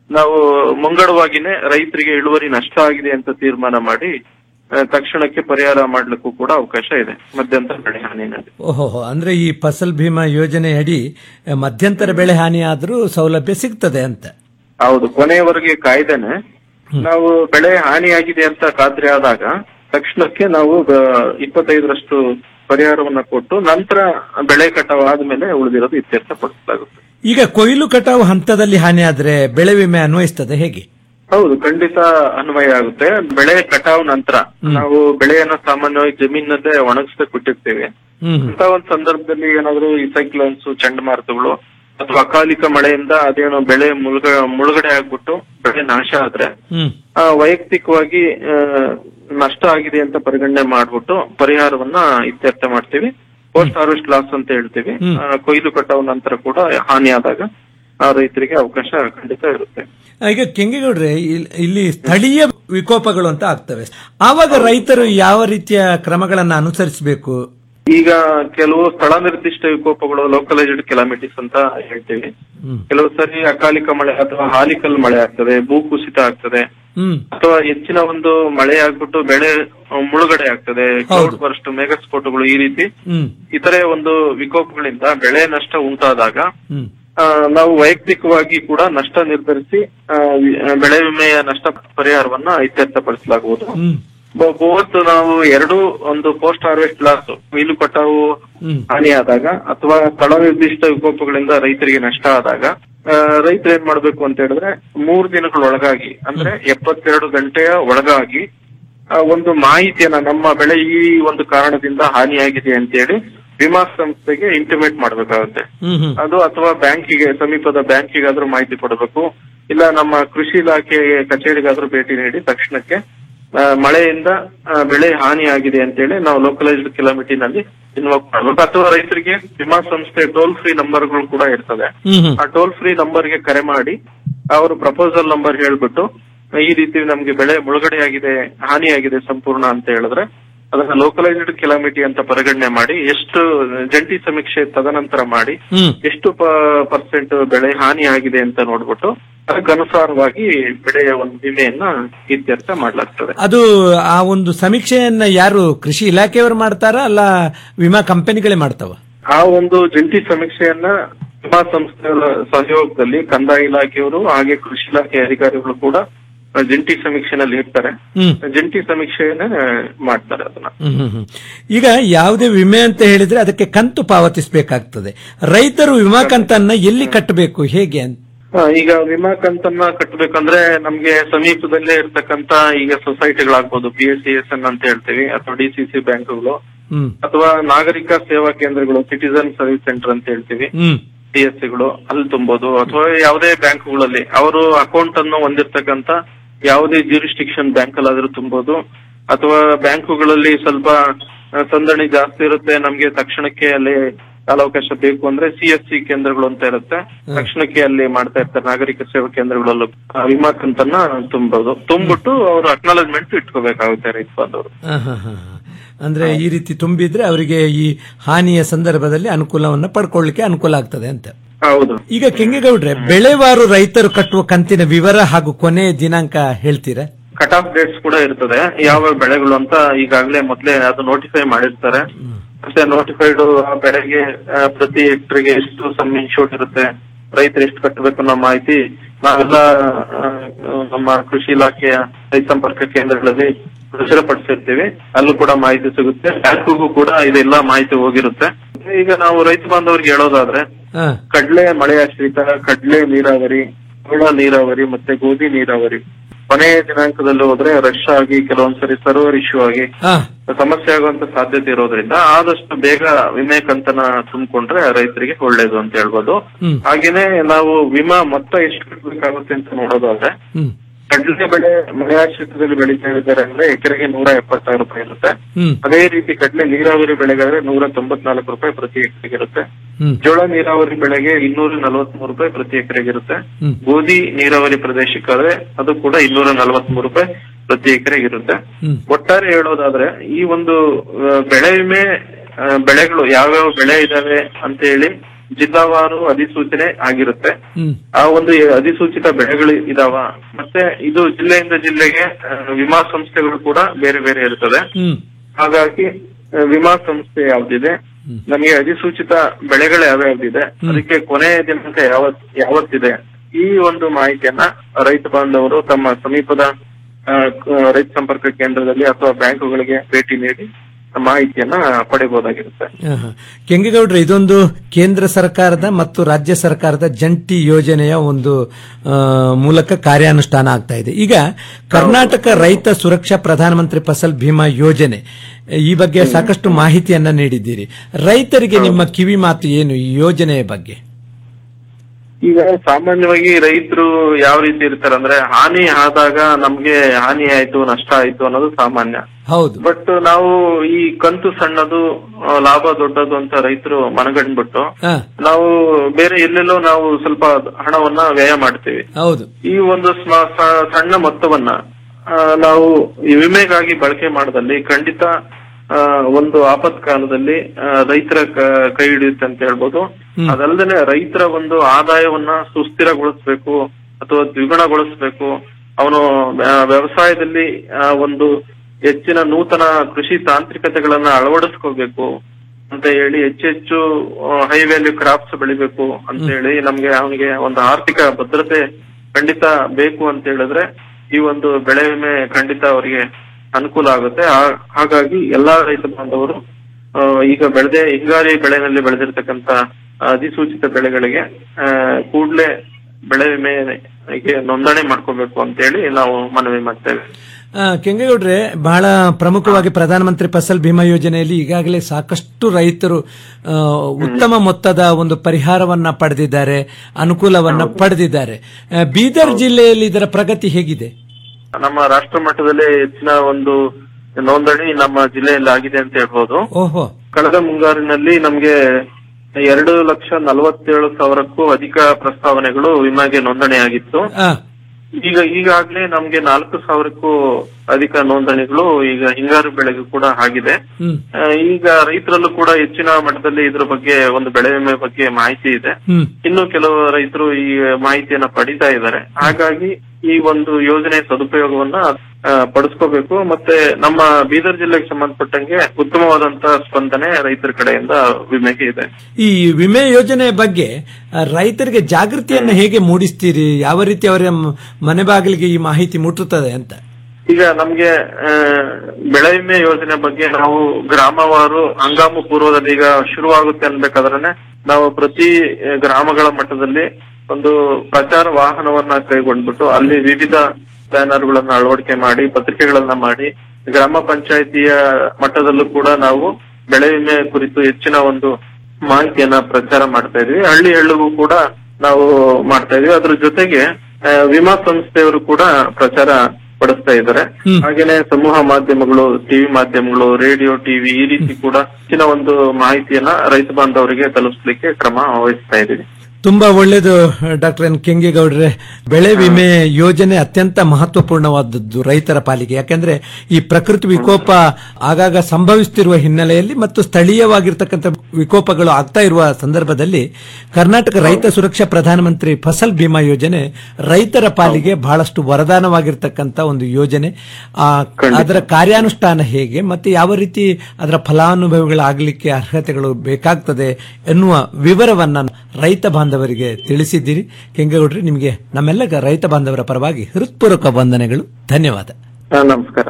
ನಾವು ಮುಂಗಡವಾಗಿನೇ ರೈತರಿಗೆ ಇಳುವರಿ ನಷ್ಟ ಆಗಿದೆ ಅಂತ ತೀರ್ಮಾನ ಮಾಡಿ ಆ, ತಕ್ಷಣಕ್ಕೆ ಪರಿಹಾರ ಮಾಡ್ಲಿಕ್ಕೂ ಕೂಡ ಅವಕಾಶ ಇದೆ ಮಧ್ಯಂತರ ಬೆಳೆ ಹಾನಿನಲ್ಲಿ ಓಹೋ ಅಂದ್ರೆ ಈ ಫಸಲ್ ಭೀಮಾ ಯೋಜನೆ ಅಡಿ ಆ, ಮಧ್ಯಂತರ ಬೆಳೆ ಹಾನಿ ಆದ್ರೂ ಸೌಲಭ್ಯ ಸಿಗ್ತದೆ ಅಂತ ಹೌದು ಕೊನೆಯವರೆಗೆ ಕಾಯ್ದೇನೆ ನಾವು ಬೆಳೆ ಹಾನಿಯಾಗಿದೆ ಅಂತ ಖಾತ್ರಿ ಆದಾಗ ತಕ್ಷಣಕ್ಕೆ ನಾವು ಆ, ಇಪ್ಪತ್ತೈದರಷ್ಟು ಪರಿಹಾರವನ್ನ ಕೊಟ್ಟು ನಂತರ ಬೆಳೆ ಕಟಾವು ಆದ್ಮೇಲೆ ಉಳಿದಿರೋದು ಇತ್ಯರ್ಥ ಪಡಿಸಲಾಗುತ್ತೆ ಈಗ ಕೊಯ್ಲು ಕಟಾವು ಹಂತದಲ್ಲಿ ಹಾನಿ ಆದ್ರೆ ಬೆಳೆ ವಿಮೆ ಅನ್ವಯಿಸ್ತದೆ ಹೇಗೆ ಹೌದು ಖಂಡಿತ ಅನ್ವಯ ಆಗುತ್ತೆ ಬೆಳೆ ಕಟಾವು ನಂತರ ನಾವು ಬೆಳೆಯನ್ನ ಸಾಮಾನ್ಯವಾಗಿ ಜಮೀನಲ್ಲೇ ಒಣಗಿಸ್ಬೇಕು ಬಿಟ್ಟಿರ್ತೀವಿ ಹ್ಮ್ ಅಂತ ಒಂದ್ ಸಂದರ್ಭದಲ್ಲಿ ಏನಾದ್ರು ಈ ಸೈಕ್ಲೋನ್ಸ್ ಚಂಡಮಾರುತಗಳು ಅಥವಾ ಅಕಾಲಿಕ ಮಳೆಯಿಂದ ಅದೇನೋ ಬೆಳೆ ಮುಳುಗ ಮುಳುಗಡೆ ಆಗ್ಬಿಟ್ಟು ಬೆಳೆ ನಾಶ ಆದ್ರೆ ಹ್ಮ್ ಆ, ವೈಯಕ್ತಿಕವಾಗಿ ಆ, ನಷ್ಟ ಆಗಿದೆ ಅಂತ ಪರಿಗಣನೆ ಮಾಡ್ಬಿಟ್ಟು ಪರಿಹಾರವನ್ನ ಇತ್ಯರ್ಥ ಮಾಡ್ತೀವಿ ಪೋಸ್ಟ್ ಹಾರ್ವೆಸ್ಟ್ ಲಾಸ್ ಅಂತ ಹೇಳ್ತೀವಿ ಹ್ಮ್. ಆ, ಕೊಯ್ಲು ಕಟಾವು ನಂತರ ಕೂಡ ಹಾನಿ ಆದಾಗ ಆ ರೈತರಿಗೆ ಅವಕಾಶ ಖಂಡಿತ ಇರುತ್ತೆ ಈಗ ಕೆಂಗೇಗೌಡ್ರೆ ಇಲ್- ಇಲ್ಲಿ ಸ್ಥಳೀಯ ವಿಕೋಪಗಳು ಅಂತ ಆಗ್ತವೆ ಆವಾಗ ರೈತರು ಯಾವ ರೀತಿಯ ಕ್ರಮಗಳನ್ನ ಅನುಸರಿಸಬೇಕು ಈಗ ಕೆಲವು ಸ್ಥಳ ನಿರ್ದಿಷ್ಟ ವಿಕೋಪಗಳು ಲೋಕಲೈಸ್ಡ್ ಕೆಲಾಮಿಟೀಸ್ ಅಂತ ಹೇಳ್ತೀವಿ ಹ್ಮ್. ಕೆಲವು ಸರಿ ಅಕಾಲಿಕ ಮಳೆ ಅಥವಾ ಹಾಲಿಕಲ್ ಮಳೆ ಆಗ್ತದೆ ಭೂ ಕುಸಿತ ಆಗ್ತದೆ ಹ್ಮ್ ಅಥವಾ ಹೆಚ್ಚಿನ ಒಂದು ಮಳೆ ಆಗ್ಬಿಟ್ಟು ಬೆಳೆ ಆ, ಮುಳುಗಡೆ ಆಗ್ತದೆ ಕ್ಲೌಡ್ ಬರ್ಸ್ಟ್ ಮೇಘಸ್ಫೋಟಗಳು ಈ ರೀತಿ ಹ್ಮ್ ಇತರೆ ಒಂದು ವಿಕೋಪಗಳಿಂದ ಬೆಳೆ ನಷ್ಟ ಉಂಟಾದಾಗ ಹ್ಮ್ ಆ, ನಾವು ವೈಯಕ್ತಿಕವಾಗಿ ಕೂಡ ನಷ್ಟ ನಿರ್ಧರಿಸಿ ಆ, ವಿ- ಆ, ಬೆಳೆ ವಿಮೆಯ ನಷ್ಟ ಪರಿಹಾರವನ್ನ ಇತ್ಯರ್ಥಪಡಿಸಲಾಗುವುದು ಹ್ಮ್ ಬ- ಬೋತ್ ನಾವು ಎರಡು ಒಂದು ಪೋಸ್ಟ್ ಹಾರ್ವೆಸ್ಟ್ ಲಾಸ್ ಮೀಲು ಕಟಾವು ಹ್ಮ್ ಹಾನಿಯಾದಾಗ ಅಥವಾ ಸ್ಥಳ ನಿರ್ದಿಷ್ಟ ವಿಕೋಪಗಳಿಂದ ರೈತರಿಗೆ ನಷ್ಟ ಆದಾಗ ಆ, ರೈತರು ಏನ್ ಮಾಡ್ಬೇಕು ಅಂತ ಹೇಳಿದ್ರೆ ಮೂರು ದಿನಗಳೊಳಗಾಗಿ ಅಂದ್ರೆ ಎಪ್ಪತ್ತೆರಡು ಗಂಟೆಯ ಒಳಗಾಗಿ ಆ, ಒಂದು ಮಾಹಿತಿಯನ್ನ ನಮ್ಮ ಬೆಳೆ ಈ ಒಂದು ಕಾರಣದಿಂದ ಹಾನಿಯಾಗಿದೆ ಅಂತೇಳಿ ವಿಮಾ ಸಂಸ್ಥೆಗೆ ಇಂಟಿಮೇಟ್ ಮಾಡ್ಬೇಕಾಗುತ್ತೆ ಹ್ಮ್ ಹ್ಮ್ ಅದು ಅಥವಾ ಬ್ಯಾಂಕಿಗೆ ಸಮೀಪದ ಬ್ಯಾಂಕಿಗಾದ್ರೂ ಮಾಹಿತಿ ಕೊಡಬೇಕು ಇಲ್ಲ ನಮ್ಮ ಕೃಷಿ ಇಲಾಖೆ ಕಚೇರಿಗಾದ್ರೂ ಭೇಟಿ ನೀಡಿ ತಕ್ಷಣಕ್ಕೆ ಆ, ಮಳೆಯಿಂದ ಆ, ಬೆಳೆ ಹಾನಿಯಾಗಿದೆ ಅಂತೇಳಿ ನಾವು ಲೋಕಲೈಸ್ಡ್ ಕಿಲೋಮೀಟರ್ನಲ್ಲಿ ಇನ್ವಾಲ್ವ್ ಮಾಡಬೇಕು ಅಥವಾ ರೈತರಿಗೆ ವಿಮಾ ಸಂಸ್ಥೆ ಟೋಲ್ ಫ್ರೀ ನಂಬರ್ಗಳು ಕೂಡ ಇರ್ತದೆ ಹ್ಮ್ ಹ್ಮ್ ಆ ಟೋಲ್ ಫ್ರೀ ನಂಬರ್ಗೆ ಕರೆ ಮಾಡಿ ಅವರು ಪ್ರಪೋಸಲ್ ನಂಬರ್ ಹೇಳ್ಬಿಟ್ಟು ಈ ರೀತಿ ನಮ್ಗೆ ಬೆಳೆ ಮುಳುಗಡೆಯಾಗಿದೆ ಹಾನಿಯಾಗಿದೆ ಸಂಪೂರ್ಣ ಅಂತ ಹೇಳಿದ್ರೆ ಅದನ್ನ ಲೋಕಲೈಸ್ಡ್ ಕಿಲೋಮೀಟರ್ ಅಂತ ಪರಿಗಣನೆ ಮಾಡಿ ಎಷ್ಟು ಜಂಟಿ ಸಮೀಕ್ಷೆ ತದನಂತರ ಮಾಡಿ ಹ್ಮ್ ಎಷ್ಟು ಪರ್ಸೆಂಟ್ ಬೆಳೆ ಹಾನಿ ಆಗಿದೆ ಅಂತ ನೋಡ್ಬಿಟ್ಟು ಅದಕ್ಕನುಸಾರವಾಗಿ ಬೆಳೆಯ ಒಂದು ವಿಮೆಯನ್ನ ಇತ್ಯರ್ಥ ಮಾಡ್ಲಾಗ್ತದೆ ಅದು ಆ ಒಂದು ಸಮೀಕ್ಷೆಯನ್ನ ಯಾರು ಕೃಷಿ ಇಲಾಖೆಯವರು ಮಾಡ್ತಾರಾ ಅಲ್ಲ ವಿಮಾ ಕಂಪನಿಗಳೇ ಮಾಡ್ತಾವ ಆ ಒಂದು ಜಂಟಿ ಸಮೀಕ್ಷೆಯನ್ನ ವಿಮಾ ಸಂಸ್ಥೆಗಳ ಸಹಯೋಗದಲ್ಲಿ ಕಂದಾಯ ಇಲಾಖೆಯವರು ಹಾಗೆ ಕೃಷಿ ಇಲಾಖೆ ಅಧಿಕಾರಿಗಳು ಕೂಡ ಜಂಟಿ ಸಮೀಕ್ಷೆನಲ್ಲಿ ಇರ್ತಾರೆ ಹ್ಮ್ ಜಂಟಿ ಸಮೀಕ್ಷೆಯನ್ನ ಮಾಡ್ತಾರೆ ಅದನ್ನ ಹ್ಮ್ ಹ್ಮ್ ಹ್ಮ್. ಈಗ ಯಾವುದೇ ವಿಮೆ ಅಂತ ಹೇಳಿದ್ರೆ ಅದಕ್ಕೆ ಕಂತು ಪಾವತಿಸಬೇಕಾಗ್ತದೆ ರೈತರು ವಿಮಾ ಕಂತನ್ನ ಎಲ್ಲಿ ಕಟ್ಟಬೇಕು ಹೇಗೆ ಅಂತ ಆ, ಈಗ ವಿಮಾ ಕಂತನ್ನ ಕಟ್ಟಬೇಕಂದ್ರೆ ನಮ್ಗೆ ಸಮೀಪದಲ್ಲೇ ಇರ್ತಕ್ಕಂತ ಈಗ ಸೊಸೈಟಿಗಳಾಗ್ಬೋದು P S C S N ಅಂತ ಹೇಳ್ತೀವಿ ಅಥವಾ ಡಿ ಸಿ ಸಿ ಬ್ಯಾಂಕ್ಗಳು ಹ್ಮ್ ಅಥವಾ ನಾಗರಿಕ ಸೇವಾ ಕೇಂದ್ರಗಳು ಸಿಟಿಸನ್ ಸರ್ವಿಸ್ ಸೆಂಟರ್ ಅಂತ ಹೇಳ್ತೀವಿ ಹ್ಮ್ ಪಿ ಎಸ್ ಸಿಗಳು ಅಲ್ಲಿ ತುಂಬೋದು ಅಥವಾ ಯಾವುದೇ ಬ್ಯಾಂಕ್ಗಳಲ್ಲಿ ಅವರು ಅಕೌಂಟ್ ಅನ್ನು ಹೊಂದಿರ್ತಕ್ಕಂತ ಯಾವುದೇ ಜ್ಯೂರಿಸ್ಟಿಕ್ಷನ್ ಬ್ಯಾಂಕ್ ಅಲ್ಲಾದ್ರೂ ತುಂಬೋದು ಅಥವಾ ಬ್ಯಾಂಕುಗಳಲ್ಲಿ ಸ್ವಲ್ಪ ಆ, ಸಂದಣಿ ಜಾಸ್ತಿ ಇರುತ್ತೆ ನಮ್ಗೆ ತಕ್ಷಣಕ್ಕೆ ಅಲ್ಲಿ ಕಾಲಾವಕಾಶ ಬೇಕು ಅಂದ್ರೆ ಸಿ ಎಸ್ ಸಿ ಕೇಂದ್ರಗಳು ಅಂತ ಇರುತ್ತೆ ತಕ್ಷಣಕ್ಕೆ ಅಲ್ಲಿ ಮಾಡ್ತಾ ಇರ್ತಾರೆ ನಾಗರಿಕ ಸೇವಾ ಕೇಂದ್ರಗಳಲ್ಲೂ ಆ, ವಿಮಾ ಕಂತನ್ನ ತುಂಬೋದು ತುಂಬಿಟ್ಟು ಅವರು ಅಕ್ನಾಲಜ್ಮೆಂಟ್ ಇಟ್ಕೋಬೇಕಾಗುತ್ತೆ ರೈತ ಬಾಂಧವರು ಆ, ಹಾ, ಹಾ, ಹಾ. ಅಂದ್ರೆ ಈ ರೀತಿ ತುಂಬಿದ್ರೆ ಅವರಿಗೆ ಈ ಹಾನಿಯ ಸಂದರ್ಭದಲ್ಲಿ ಅನುಕೂಲವನ್ನ ಪಡ್ಕೊಳ್ಳಿಕ್ಕೆ ಅನುಕೂಲ ಆಗ್ತದೆ ಅಂತ ಹೌದು ಈಗ ಕೆಂಗೇಗೌಡ್ರೆ ಬೆಳೆವಾರು ರೈತರು ಕಟ್ಟುವ ಕಂತಿನ ವಿವರ ಹಾಗೂ ಕೊನೆ ದಿನಾಂಕ ಹೇಳ್ತೀರಾ ಕಟ್ ಆಫ್ ಡೇಟ್ಸ್ ಕೂಡ ಇರ್ತದೆ ಯಾವ ಬೆಳೆಗಳು ಅಂತ ಈಗಾಗಲೇ ಮೊದಲೇ ಅದು ನೋಟಿಫೈ ಮಾಡಿರ್ತಾರೆ ಮತ್ತೆ ನೋಟಿಫೈಡ್ ಆ ಬೆಳೆಗೆ ಆ, ಪ್ರತಿ ಹೆಕ್ಟರ್ಗೆ ಎಷ್ಟು ಸಮ್ ಇನ್ಶೂರ್ಡ್ ಇರುತ್ತೆ ರೈತರು ಎಷ್ಟು ಕಟ್ಟಬೇಕು ಅನ್ನೋ ಮಾಹಿತಿ ನಾವೆಲ್ಲ ಆ, ನಮ್ಮ ಕೃಷಿ ಇಲಾಖೆಯ ರೈತ ಸಂಪರ್ಕ ಕೇಂದ್ರಗಳಲ್ಲಿ ಪ್ರಚುರಪಡಿಸಿರ್ತೀವಿ ಅಲ್ಲೂ ಕೂಡ ಮಾಹಿತಿ ಸಿಗುತ್ತೆ ಬ್ಯಾಂಕ್ಗೂ ಕೂಡ ಇದೆಲ್ಲ ಮಾಹಿತಿ ಹೋಗಿರುತ್ತೆ ಈಗ ನಾವು ರೈತ ಬಾಂಧವರಿಗೆ ಹೇಳೋದಾದ್ರೆ ಹಾ ಕಡ್ಲೆ ಮಳೆ ಆಶ್ರಿತ ಕಡ್ಲೆ ನೀರಾವರಿ ಜೋಳ ನೀರಾವರಿ ಮತ್ತೆ ಗೋಧಿ ನೀರಾವರಿ ಕೊನೆಯ ದಿನಾಂಕದಲ್ಲಿ ಹೋದ್ರೆ ರಶ್ ಆಗಿ ಕೆಲವೊಂದ್ಸರಿ ಸರ್ವರ್ ಇಶ್ಯೂ ಆಗಿ ಹಾ ಸಮಸ್ಯೆ ಆಗುವಂತ ಸಾಧ್ಯತೆ ಇರೋದ್ರಿಂದ ಆದಷ್ಟು ಬೇಗ ವಿಮೆ ಕಂತನ ತುಂಬಿಕೊಂಡ್ರೆ ರೈತರಿಗೆ ಒಳ್ಳೇದು ಅಂತ ಹೇಳ್ಬೋದು ಹ್ಮ್ ಹಾಗೇನೆ ನಾವು ವಿಮಾ ಮೊತ್ತ ಎಷ್ಟು ಕಟ್ಟಬೇಕಾಗುತ್ತೆ ಅಂತ ನೋಡೋದಾದ್ರೆ ಹ್ಮ್ ಕಡ್ಲೆ ಬೆಳೆ ಮಳೆ ಆಶ್ರಿತದಲ್ಲಿ ಬೆಳೀತಾ ಇದ್ದಾರೆ ಅಂದ್ರೆ ಎಕರೆಗೆ ನೂರ ಎಪ್ಪತ್ತಾರು ರೂಪಾಯಿ ಇರುತ್ತೆ ಹ್ಮ್ ಅದೇ ರೀತಿ ಕಡ್ಲೆ ನೀರಾವರಿ ಬೆಳೆಗಾದ್ರೆ ನೂರ ತೊಂಬತ್ನಾಲ್ಕು ರೂಪಾಯಿ ಪ್ರತಿ ಎಕರೆಗೆ ಇರುತ್ತೆ ಹ್ಮ್ ಜೋಳ ನೀರಾವರಿ ಬೆಳೆಗೆ ಇನ್ನೂರ ನಲವತ್ಮೂರು ರೂಪಾಯಿ ಪ್ರತಿ ಎಕರೆಗೆ ಇರುತ್ತೆ ಹ್ಮ್. ಗೋಧಿ ನೀರಾವರಿ ಪ್ರದೇಶಕ್ಕಾದ್ರೆ ಅದು ಕೂಡ ಇನ್ನೂರ ನಲವತ್ಮೂರು ರೂಪಾಯಿ ಪ್ರತಿ ಎಕರೆಗೆ ಇರುತ್ತೆ ಹ್ಮ್. ಒಟ್ಟಾರೆ ಹೇಳೋದಾದ್ರೆ ಈ ಒಂದು ಆ, ಬೆಳೆ ವಿಮೆ ಆ, ಬೆಳೆಗಳು ಯಾವ್ಯಾವ ಬೆಳೆ ಇದಾವೆ ಅಂತ ಹೇಳಿ ಜಿಲ್ಲಾವಾರು ಅಧಿಸೂಚನೆ ಆಗಿರುತ್ತೆ ಹ್ಮ್ ಆ ಒಂದು ಅಧಿಸೂಚಿತ ಬೆಳೆಗಳು ಇದಾವ ಮತ್ತೆ ಇದು ಜಿಲ್ಲೆಯಿಂದ ಜಿಲ್ಲೆಗೆ ಆ, ವಿಮಾ ಸಂಸ್ಥೆಗಳು ಕೂಡ ಬೇರೆ ಬೇರೆ ಇರ್ತದೆ ಹ್ಮ್ ಹಾಗಾಗಿ ಆ, ವಿಮಾ ಸಂಸ್ಥೆ ಯಾವ್ದಿದೆ ನಮಗೆ ಅಧಿಸೂಚಿತ ಬೆಳೆಗಳು ಯಾವ್ಯಾವ್ದಿದೆ ಅದಕ್ಕೆ ಕೊನೆಯ ದಿನಾಂಕ ಯಾವತ್ ಯಾವತ್ತಿದೆ ಈ ಒಂದು ಮಾಹಿತಿಯನ್ನ ರೈತ ಬಾಂಧವರು ತಮ್ಮ ಸಮೀಪದ ಆ, ಕ- ರೈತ ಸಂಪರ್ಕ ಕೇಂದ್ರದಲ್ಲಿ ಅಥವಾ ಬ್ಯಾಂಕುಗಳಿಗೆ ಭೇಟಿ ನೀಡಿ ಮಾಹಿತಿಯನ್ನ ಪಡೆಯಬಹುದಾಗಿರುತ್ತೆ ಆಹಾ. ಕೆಂಗೇಗೌಡ್ರೆ ಇದೊಂದು ಕೇಂದ್ರ ಸರ್ಕಾರದ ಮತ್ತು ರಾಜ್ಯ ಸರ್ಕಾರದ ಜಂಟಿ ಯೋಜನೆಯ ಒಂದು ಆ, ಮೂಲಕ ಕಾರ್ಯಾನುಷ್ಠಾನ ಆಗ್ತಾ ಇದೆ ಈಗ ಕರ್ನಾಟಕ ರೈತ ಸುರಕ್ಷಾ ಪ್ರಧಾನಮಂತ್ರಿ ಫಸಲ್ ಭೀಮಾ ಯೋಜನೆ ಈ ಬಗ್ಗೆ ಸಾಕಷ್ಟು ಮಾಹಿತಿಯನ್ನ ನೀಡಿದ್ದೀರಿ ರೈತರಿಗೆ ನಿಮ್ಮ ಕಿವಿ ಮಾತು ಏನು ಈ ಯೋಜನೆಯ ಬಗ್ಗೆ ಈಗ ಸಾಮಾನ್ಯವಾಗಿ ರೈತರು ಯಾವ ರೀತಿ ಇರ್ತಾರೆ ಅಂದ್ರೆ ಹಾನಿ ಆದಾಗ ನಮ್ಗೆ ಹಾನಿ ಆಯ್ತು ನಷ್ಟ ಆಯ್ತು ಅನ್ನೋದು ಸಾಮಾನ್ಯ ಹೌದು ಬಟ್ ನಾವು ಈ ಕಂತು ಸಣ್ಣದು ಆ, ಲಾಭ ದೊಡ್ಡದು ಅಂತ ರೈತರು ಮನಗಂಡ್ಬಿಟ್ಟು ಹಾ, ನಾವು ಬೇರೆ ಎಲ್ಲೆಲ್ಲೋ ನಾವು ಸ್ವಲ್ಪ ಹಣವನ್ನ ವ್ಯಯ ಮಾಡ್ತೀವಿ ಹೌದು ಈ ಒಂದು ಸ್ಮ- ಸ- ಸಣ್ಣ ಮೊತ್ತವನ್ನ ಆ, ನಾವು ಈ ವಿಮೆಗಾಗಿ ಬಳಕೆ ಮಾಡದಲ್ಲಿ ಖಂಡಿತ ಆ, ಒಂದು ಆಪತ್ಕಾಲದಲ್ಲಿ ಆ, ರೈತರ ಕ- ಕೈ ಹಿಡಿಯುತ್ತೆ ಅಂತ ಹೇಳ್ಬೋದು ಅದಲ್ಲದೆ ರೈತರ ಒಂದು ಆದಾಯವನ್ನ ಸುಸ್ಥಿರಗೊಳಿಸ್ಬೇಕು ಅಥವಾ ದ್ವಿಗುಣಗೊಳಿಸ್ಬೇಕು ಅವನು ಆ, ವ್ಯವಸಾಯದಲ್ಲಿ ಆ, ಒಂದು ಹೆಚ್ಚಿನ ನೂತನ ಕೃಷಿ ತಾಂತ್ರಿಕತೆಗಳನ್ನ ಅಳವಡಿಸ್ಕೋಬೇಕು ಅಂತ ಹೇಳಿ ಹೆಚ್ಚೆಚ್ಚು ಹೈ ವ್ಯಾಲ್ಯೂ ಕ್ರಾಪ್ಸ್ ಬೆಳಿಬೇಕು ಅಂತ ಹೇಳಿ ನಮ್ಗೆ ಅವನಿಗೆ ಒಂದು ಆರ್ಥಿಕ ಭದ್ರತೆ ಖಂಡಿತ ಬೇಕು ಅಂತ ಹೇಳಿದ್ರೆ ಈ ಒಂದು ಬೆಳೆ ವಿಮೆ ಖಂಡಿತ ಅವರಿಗೆ ಅನುಕೂಲ ಆಗುತ್ತೆ ಆ- ಹಾಗಾಗಿ ಎಲ್ಲಾ ರೈತ ಬಾಂಧವರು ಆ, ಈಗ ಬೆಳೆದೇ ಹಿಂಗಾರಿ ಬೆಳೆನಲ್ಲಿ ಬೆಳೆದಿರ್ತಕ್ಕಂತ ಅಧಿಸೂಚಿತ ಬೆಳೆಗಳಿಗೆ ಕೂಡಲೇ ಬೆಳೆ ವಿಮೆಗೆ ನೋಂದಣಿ ಮಾಡ್ಕೋಬೇಕು ಅಂತ ಹೇಳಿ ನಾವು ಮನವಿ ಮಾಡ್ತೇವೆ ಆ, ಕೆಂಗೇಗೌಡ್ರೆ ಬಹಳ ಪ್ರಮುಖವಾಗಿ ಪ್ರಧಾನಮಂತ್ರಿ ಫಸಲ್ ಭೀಮಾ ಯೋಜನೆಯಲ್ಲಿ ಈಗಾಗಲೇ ಸಾಕಷ್ಟು ರೈತರು ಆ, ಉತ್ತಮ ಮೊತ್ತದ ಒಂದು ಪರಿಹಾರವನ್ನ ಪಡೆದಿದ್ದಾರೆ ಅನುಕೂಲವನ್ನ ಪಡೆದಿದ್ದಾರೆ ಆ, ಬೀದರ್ ಜಿಲ್ಲೆಯಲ್ಲಿ ಇದರ ಪ್ರಗತಿ ಹೇಗಿದೆ ನಮ್ಮ ರಾಷ್ಟ್ರ ಮಟ್ಟದಲ್ಲಿ ಹೆಚ್ಚಿನ ಒಂದು ನೋಂದಣಿ ನಮ್ಮ ಜಿಲ್ಲೆಯಲ್ಲಿ ಆಗಿದೆ ಅಂತ ಹೇಳ್ಬೋದು ಓಹೋ ಕಳೆದ ಮುಂಗಾರಿನಲ್ಲಿ ನಮ್ಗೆ ಎರಡು ಲಕ್ಷ ನಲವತ್ತೇಳು ಸಾವಿರಕ್ಕೂ ಅಧಿಕ ಪ್ರಸ್ತಾವನೆಗಳು ವಿಮೆಗೆ ನೋಂದಣಿ ಆಗಿತ್ತು ಆ, ಈಗ ಈಗಾಗಲೇ ನಮ್ಗೆ ನಾಲ್ಕು ಸಾವಿರಕ್ಕೂ ಅಧಿಕ ನೋಂದಣಿಗಳು ಈಗ ಹಿಂಗಾರು ಬೆಳೆಗೂ ಕೂಡ ಆಗಿದೆ ಹ್ಮ್ ಆ, ಈಗ ರೈತರಲ್ಲೂ ಕೂಡ ಹೆಚ್ಚಿನ ಮಟ್ಟದಲ್ಲಿ ಇದ್ರ ಬಗ್ಗೆ ಒಂದು ಬೆಳೆ ವಿಮೆ ಬಗ್ಗೆ ಮಾಹಿತಿ ಇದೆ ಹ್ಮ್ ಇನ್ನು ಕೆಲವು ರೈತರು ಈ ಮಾಹಿತಿಯನ್ನ ಪಡಿತಾ ಇದ್ದಾರೆ ಹಾಗಾಗಿ ಈ ಒಂದು ಯೋಜನೆ ಸದುಪಯೋಗವನ್ನ ಆ, ಪಡಿಸ್ಕೋಬೇಕು ಮತ್ತೆ ನಮ್ಮ ಬೀದರ್ ಜಿಲ್ಲೆಗೆ ಸಂಬಂಧಪಟ್ಟಂಗೆ ಉತ್ತಮವಾದಂತಹ ಸ್ಪಂದನೆ ರೈತರ ಕಡೆಯಿಂದ ವಿಮೆಗೆ ಇದೆ ಈ ವಿಮೆ ಯೋಜನೆ ಬಗ್ಗೆ ಆ, ರೈತರಿಗೆ ಜಾಗೃತಿಯನ್ನು ಹೇಗೆ ಮೂಡಿಸ್ತೀರಿ ಯಾವ ರೀತಿ ಅವರ ಮ- ಮನೆ ಬಾಗಿಲಿಗೆ ಈ ಮಾಹಿತಿ ಮುಟ್ಟುತ್ತದೆ ಅಂತ ಈಗ ನಮ್ಗೆ ಆ, ಬೆಳೆ ವಿಮೆ ಯೋಜನೆ ಬಗ್ಗೆ ನಾವು ಗ್ರಾಮವಾರು ಹಂಗಾಮು ಪೂರ್ವದಲ್ಲಿ ಈಗ ಶುರುವಾಗುತ್ತೆ ಅನ್ಬೇಕಾದ್ರೆ ನಾವು ಪ್ರತಿ ಆ, ಗ್ರಾಮಗಳ ಮಟ್ಟದಲ್ಲಿ ಒಂದು ಪ್ರಚಾರ ವಾಹನವನ್ನ ಕೈಗೊಂಡ್ಬಿಟ್ಟು ಅಲ್ಲಿ ವಿವಿಧ ಬ್ಯಾನರ್ಗಳನ್ನ ಅಳವಡಿಕೆ ಮಾಡಿ ಪತ್ರಿಕೆಗಳನ್ನ ಮಾಡಿ ಗ್ರಾಮ ಪಂಚಾಯಿತಿಯ ಮಟ್ಟದಲ್ಲೂ ಕೂಡ ನಾವು ಬೆಳೆ ವಿಮೆ ಕುರಿತು ಹೆಚ್ಚಿನ ಒಂದು ಮಾಹಿತಿಯನ್ನ ಪ್ರಚಾರ ಮಾಡ್ತಾ ಇದೀವಿ ಹಳ್ಳಿ ಹಳ್ಳಿಗೂ ಕೂಡ ನಾವು ಮಾಡ್ತಾ ಇದೀವಿ ಅದ್ರ ಜೊತೆಗೆ ಆ, ವಿಮಾ ಸಂಸ್ಥೆಯವರು ಕೂಡ ಪ್ರಚಾರ ಪಡಿಸ್ತಾ ಇದ್ದಾರೆ ಹಾಗೇನೆ ಸಮೂಹ ಮಾಧ್ಯಮಗಳು ಟಿವಿ ಮಾಧ್ಯಮಗಳು ರೇಡಿಯೋ ಟಿವಿ ಈ ರೀತಿ ಕೂಡ ಹೆಚ್ಚಿನ ಒಂದು ಮಾಹಿತಿಯನ್ನ ರೈತ ಬಾಂಧವರಿಗೆ ತಲುಪಿಸ್ಲಿಕ್ಕೆ ಕ್ರಮ ವಹಿಸ್ತಾ ಇದ್ದೀವಿ ತುಂಬಾ ಒಳ್ಳೆಯದು ಡಾಕ್ಟರ್ ಎನ್ ಕೆಂಗೇಗೌಡ್ರೆ ಬೆಳೆ ವಿಮೆ ಯೋಜನೆ ಅತ್ಯಂತ ಮಹತ್ವಪೂರ್ಣವಾದದ್ದು ರೈತರ ಪಾಲಿಗೆ ಯಾಕೆಂದ್ರೆ ಈ ಪ್ರಕೃತಿ ವಿಕೋಪ ಆಗಾಗ ಸಂಭವಿಸುತ್ತಿರುವ ಹಿನ್ನೆಲೆಯಲ್ಲಿ ಮತ್ತು ಸ್ಥಳೀಯವಾಗಿರ್ತಕ್ಕಂಥ ವಿಕೋಪಗಳು ಆಗ್ತಾ ಇರುವ ಸಂದರ್ಭದಲ್ಲಿ ಕರ್ನಾಟಕ ರೈತ ಸುರಕ್ಷಾ ಪ್ರಧಾನಮಂತ್ರಿ ಫಸಲ್ ಭೀಮಾ ಯೋಜನೆ ರೈತರ ಪಾಲಿಗೆ ಬಹಳಷ್ಟು ವರದಾನವಾಗಿರ್ತಕ್ಕಂಥ ಒಂದು ಯೋಜನೆ ಆ, ಅದರ ಕಾರ್ಯಾನುಷ್ಠಾನ ಹೇಗೆ ಮತ್ತೆ ಯಾವ ರೀತಿ ಅದರ ಫಲಾನುಭವಿಗಳಾಗಲಿಕ್ಕೆ ಅರ್ಹತೆಗಳು ಬೇಕಾಗ್ತದೆ ಎನ್ನುವ ವಿವರವನ್ನ ರೈತ ಬಾಂಧವರಿಗೆ ತಿಳಿಸಿದ್ದೀರಿ ಕೆಂಗೇಗೌಡ್ರಿ ನಿಮಗೆ ನಮ್ಮೆಲ್ಲ ರೈತ ಬಾಂಧವರ ಪರವಾಗಿ ಹೃತ್ಪೂರ್ವಕ ವಂದನೆಗಳು ಧನ್ಯವಾದ ಆ, ನಮಸ್ಕಾರ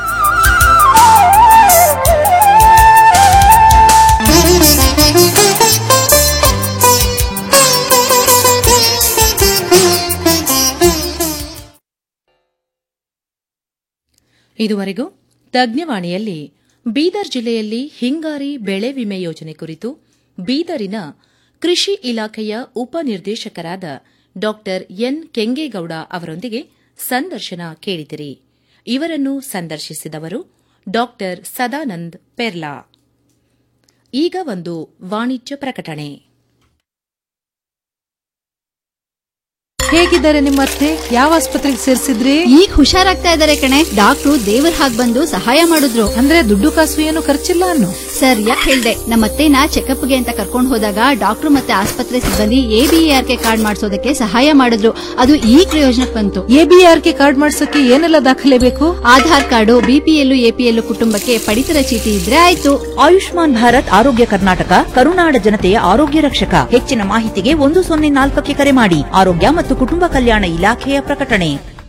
ಇದುವರೆಗೂ ತಜ್ಞವಾಣಿಯಲ್ಲಿ ಬೀದರ್ ಜಿಲ್ಲೆಯಲ್ಲಿ ಹಿಂಗಾರಿ ಬೆಳೆ ವಿಮೆ ಯೋಜನೆ ಕುರಿತು ಬೀದರಿನ ಕೃಷಿ ಇಲಾಖೆಯ ಉಪನಿರ್ದೇಶಕರಾದ ಡಾ ಎನ್ ಕೆಂಗೇಗೌಡ ಅವರೊಂದಿಗೆ ಸಂದರ್ಶನ ಕೇಳಿದಿರಿ ಇವರನ್ನು ಸಂದರ್ಶಿಸಿದವರು ಡಾ ಸದಾನಂದ್ ಪೆರ್ಲಾ ಈಗ ಒಂದು ವಾಣಿಜ್ಯ ಪ್ರಕಟಣೆ ಹೇಗಿದ್ದಾರೆ ನಿಮ್ಮ ಅತ್ತೆ ಯಾವ ಆಸ್ಪತ್ರೆಗೆ ಸೇರ್ಸಿದ್ರಿ ಈಗ ಹುಷಾರಾಗ್ತಾ ಇದಾರೆ ಕಣೆ ಡಾಕ್ಟ್ರು ದೇವರ ಹಾಗ್ ಬಂದು ಸಹಾಯ ಮಾಡಿದ್ರು ಅಂದ್ರೆ ದುಡ್ಡು ಕಾಸು ಏನು ಖರ್ಚಿಲ್ಲ ಅನ್ನು ಸರ್ ಯಾಕೆ ಹೇಳ್ದೆ ನಮ್ಮತ್ತೆನ ಚೆಕಪ್ಗೆ ಅಂತ ಕರ್ಕೊಂಡು ಹೋದಾಗ ಡಾಕ್ಟ್ರು ಮತ್ತೆ ಆಸ್ಪತ್ರೆ ಸಿಬ್ಬಂದಿ ಎಬಿಆರ್ಕೆ ಕಾರ್ಡ್ ಮಾಡಿಸೋದಕ್ಕೆ ಸಹಾಯ ಮಾಡಿದ್ರು ಅದು ಈ ಪ್ರಯೋಜನಕ್ಕೆ ಬಂತು ಎಬಿಆರ್ಕೆ ಕಾರ್ಡ್ ಮಾಡ್ಸಕ್ಕೆ ಏನೆಲ್ಲ ದಾಖಲೆ ಬೇಕು ಆಧಾರ್ ಕಾರ್ಡು ಬಿಪಿಎಲ್ ಎಪಿಎಲ್ ಕುಟುಂಬಕ್ಕೆ ಪಡಿತರ ಚೀಟಿ ಇದ್ರೆ ಆಯ್ತು ಆಯುಷ್ಮಾನ್ ಭಾರತ್ ಆರೋಗ್ಯ ಕರ್ನಾಟಕ ಕರುನಾಡ ಜನತೆಯ ಆರೋಗ್ಯ ರಕ್ಷಕ ಹೆಚ್ಚಿನ ಮಾಹಿತಿಗೆ ಒಂದು ಸೊನ್ನೆ ನಾಲ್ಕಕ್ಕೆ ಕರೆ ಮಾಡಿ ಆರೋಗ್ಯ ಮತ್ತು ಕುಟುಂಬ ಕಲ್ಯಾಣ ಇಲಾಖೆಯ ಪ್ರಕಟಣೆ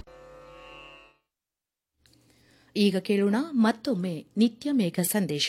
ಈಗ ಕೇಳೋಣ ಮತ್ತೊಮ್ಮೆ ನಿತ್ಯ ಮೇಘ ಸಂದೇಶ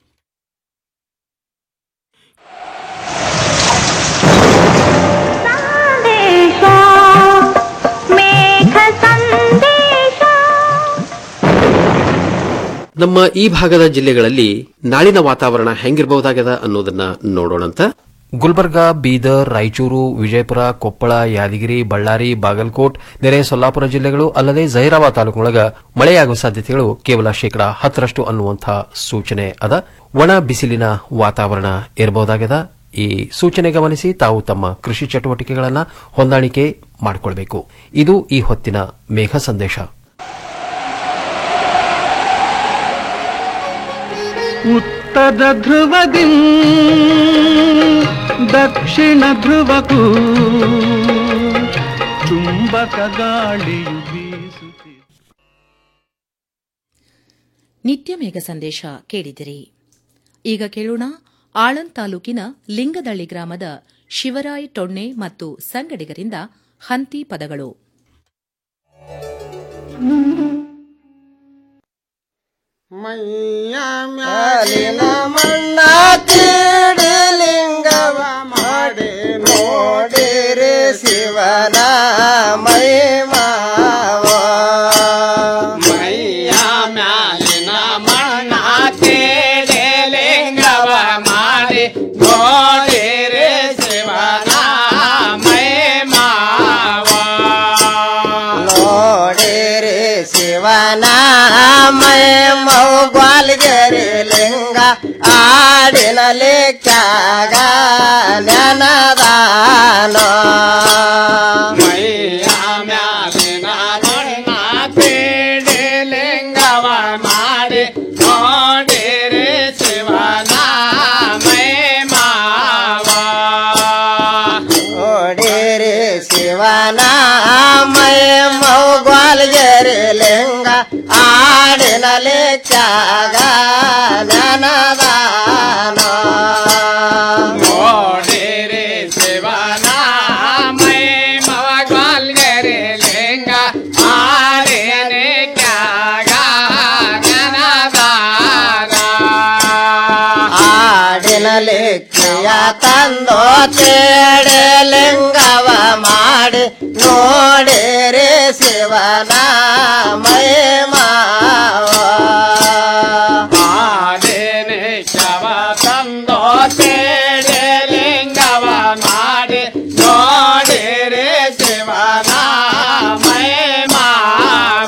ನಮ್ಮ ಈ ಭಾಗದ ಜಿಲ್ಲೆಗಳಲ್ಲಿ ನಾಳಿನ ವಾತಾವರಣ ಹೆಂಗಿರಬಹುದಾಗ್ಯದ ಅನ್ನೋದನ್ನ ನೋಡೋಣಂತ ಗುಲ್ಬರ್ಗಾ ಬೀದರ್ ರಾಯಚೂರು ವಿಜಯಪುರ ಕೊಪ್ಪಳ ಯಾದಗಿರಿ ಬಳ್ಳಾರಿ ಬಾಗಲಕೋಟ್ ನೆರೆ ಸೊಲ್ಲಾಪುರ ಜಿಲ್ಲೆಗಳು ಅಲ್ಲದೆ ಜಹೀರಾಬಾದ್ ತಾಲೂಕಿನೊಳಗ ಮಳೆಯಾಗುವ ಸಾಧ್ಯತೆಗಳು ಕೇವಲ ಶೇಕಡಾ ಹತ್ತರಷ್ಟು ಅನ್ನುವಂಥ ಸೂಚನೆ ಅದ ಒಣ ಬಿಸಿಲಿನ ವಾತಾವರಣ ಇರಬಹುದಾಗ್ಯದ ಈ ಸೂಚನೆ ಗಮನಿಸಿ ತಾವು ತಮ್ಮ ಕೃಷಿ ಚಟುವಟಿಕೆಗಳನ್ನು ಹೊಂದಾಣಿಕೆ ಮಾಡಿಕೊಳ್ಬೇಕು ಇದು ಈ ಹೊತ್ತಿನ ಮೇಘ ಸಂದೇಶ ಉತ್ತರ ಧ್ರುವದಿ ದಕ್ಷಿಣ ಧ್ರುವಕ್ಕೂ ಚುಂಬಕ ಗಾಳಿಯು ಬೀಸುತ್ತಿದೆ ನಿತ್ಯ ಮೇಘ ಸಂದೇಶ ಕೇಳಿದಿರಿ ಈಗ ಕೇಳೋಣ ಆಳಂದ್ ತಾಲೂಕಿನ ಲಿಂಗದಳ್ಳಿ ಗ್ರಾಮದ ಶಿವರಾಯ್ ಟೊಣ್ಣೆ ಮತ್ತು ಸಂಗಡಿಗರಿಂದ ಹಂತಿ ಪದಗಳು ಮೈಯ ಮ್ಯಾಲಿನ ಮಣ್ಣ ಲಿಂಗವ ಮಾಡಿ ನೋಡಿರಿ ಶಿವನ ಮೈ ಮಾವ ಮೈಯ ಮ್ಯಾಲಿನ ಮಣ್ಣ ಲಿಂಗವ ಮಾಡಿ ನೋಡಿರಿ ಶಿವನ ಮೈ ಮಾವ ನೋಡಿರಿ ಶಿವನ ಮೈ ಮೌಗ್ವಾಲ್ಗೆರಿ ಲಿಂಗ ಆಡಿನಲಿ ಕ್ಯಾಗ ನೆನದಾನೋ ಮೈಯ ಮ್ಯಾಲಿನ ಮಣ್ಣ ಪೀಡಿ ಲಿಂಗವ ಮಾಡಿ ನೋಡಿರಿ ಶಿವನ ಮೈ ಮಾವ ನೋಡಿರಿ ಶಿವನ ಮೈ ಮೌಗ್ವಾಲ್ಗೆರಿ ಲಿಂಗ ಆಡಿನಲಿ ಕ್ಯಾಗ ನೆನದಾನೋ ನೋಡಿರಿ ಶಿವನ ಮೈ ಮೌಗ್ವಾಲ್ಗೆರಿ ಲಿಂಗ ಆಡಿನಿ ಕ್ಯಾಗ ಆಡಿನಲಿ ಕ್ರಿಯ ತಂದೋ ತೇಡೆ ಲಿಂಗವ ಮಾಡಿ ನೋಡಿರಿ ಶಿವನ ಮೈ ಮಾವ ಆಡಿನಿ ಕ್ಯವ ತಂದೋ ತೇಡೆ ಲಿಂಗವ ಮಾಡಿ ನೋಡಿರಿ ಶಿವನ ಮೈ ಮಾವ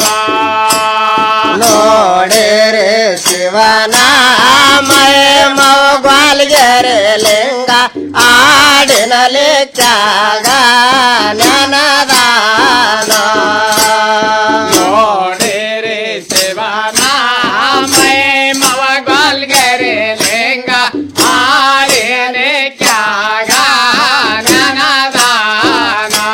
ನೋಡಿರಿ ಶಿವನ ಮೈ ಮೌಗ್ವಾಲ್ಗೆರೆ ಲಿಂಗ ಆಡಿನಲಿ ಕ್ಯಾಗ ನೆನದಾನೋ ನೋಡಿರಿ ಶಿವನ ಮೈ ಮೌಗ್ವಾಲ್ಗೆರೆ ಲಿಂಗ ಆಡಿನಿ ಕ್ಯಾಗ ನೆನದಾನೋ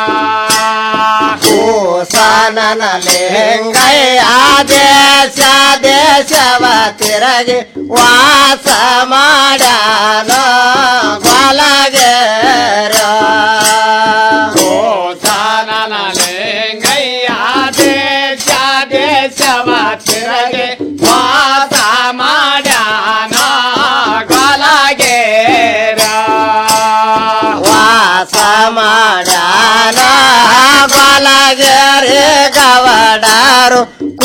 ಕೂಸನನ ಲಿಂಗಯ್ಯ ದೇಶ ದೇಶವ ತಿರಗಿ ವಾಸ ಮಾಡ್ಯಾನೋ ಗೊಲಗೇರ ಕೂಸನನ ಲಿಂಗಯ್ಯ ದೇಶ ದೇಶವ ತಿರಗಿ ವಾಸ ಮಾಡ್ಯಾನೋ ಗೊಲಗೇರ ವಾಸ ಮಾಡ್ಯಾನ ಗೊಲಗೇರಿ ಗವಡರು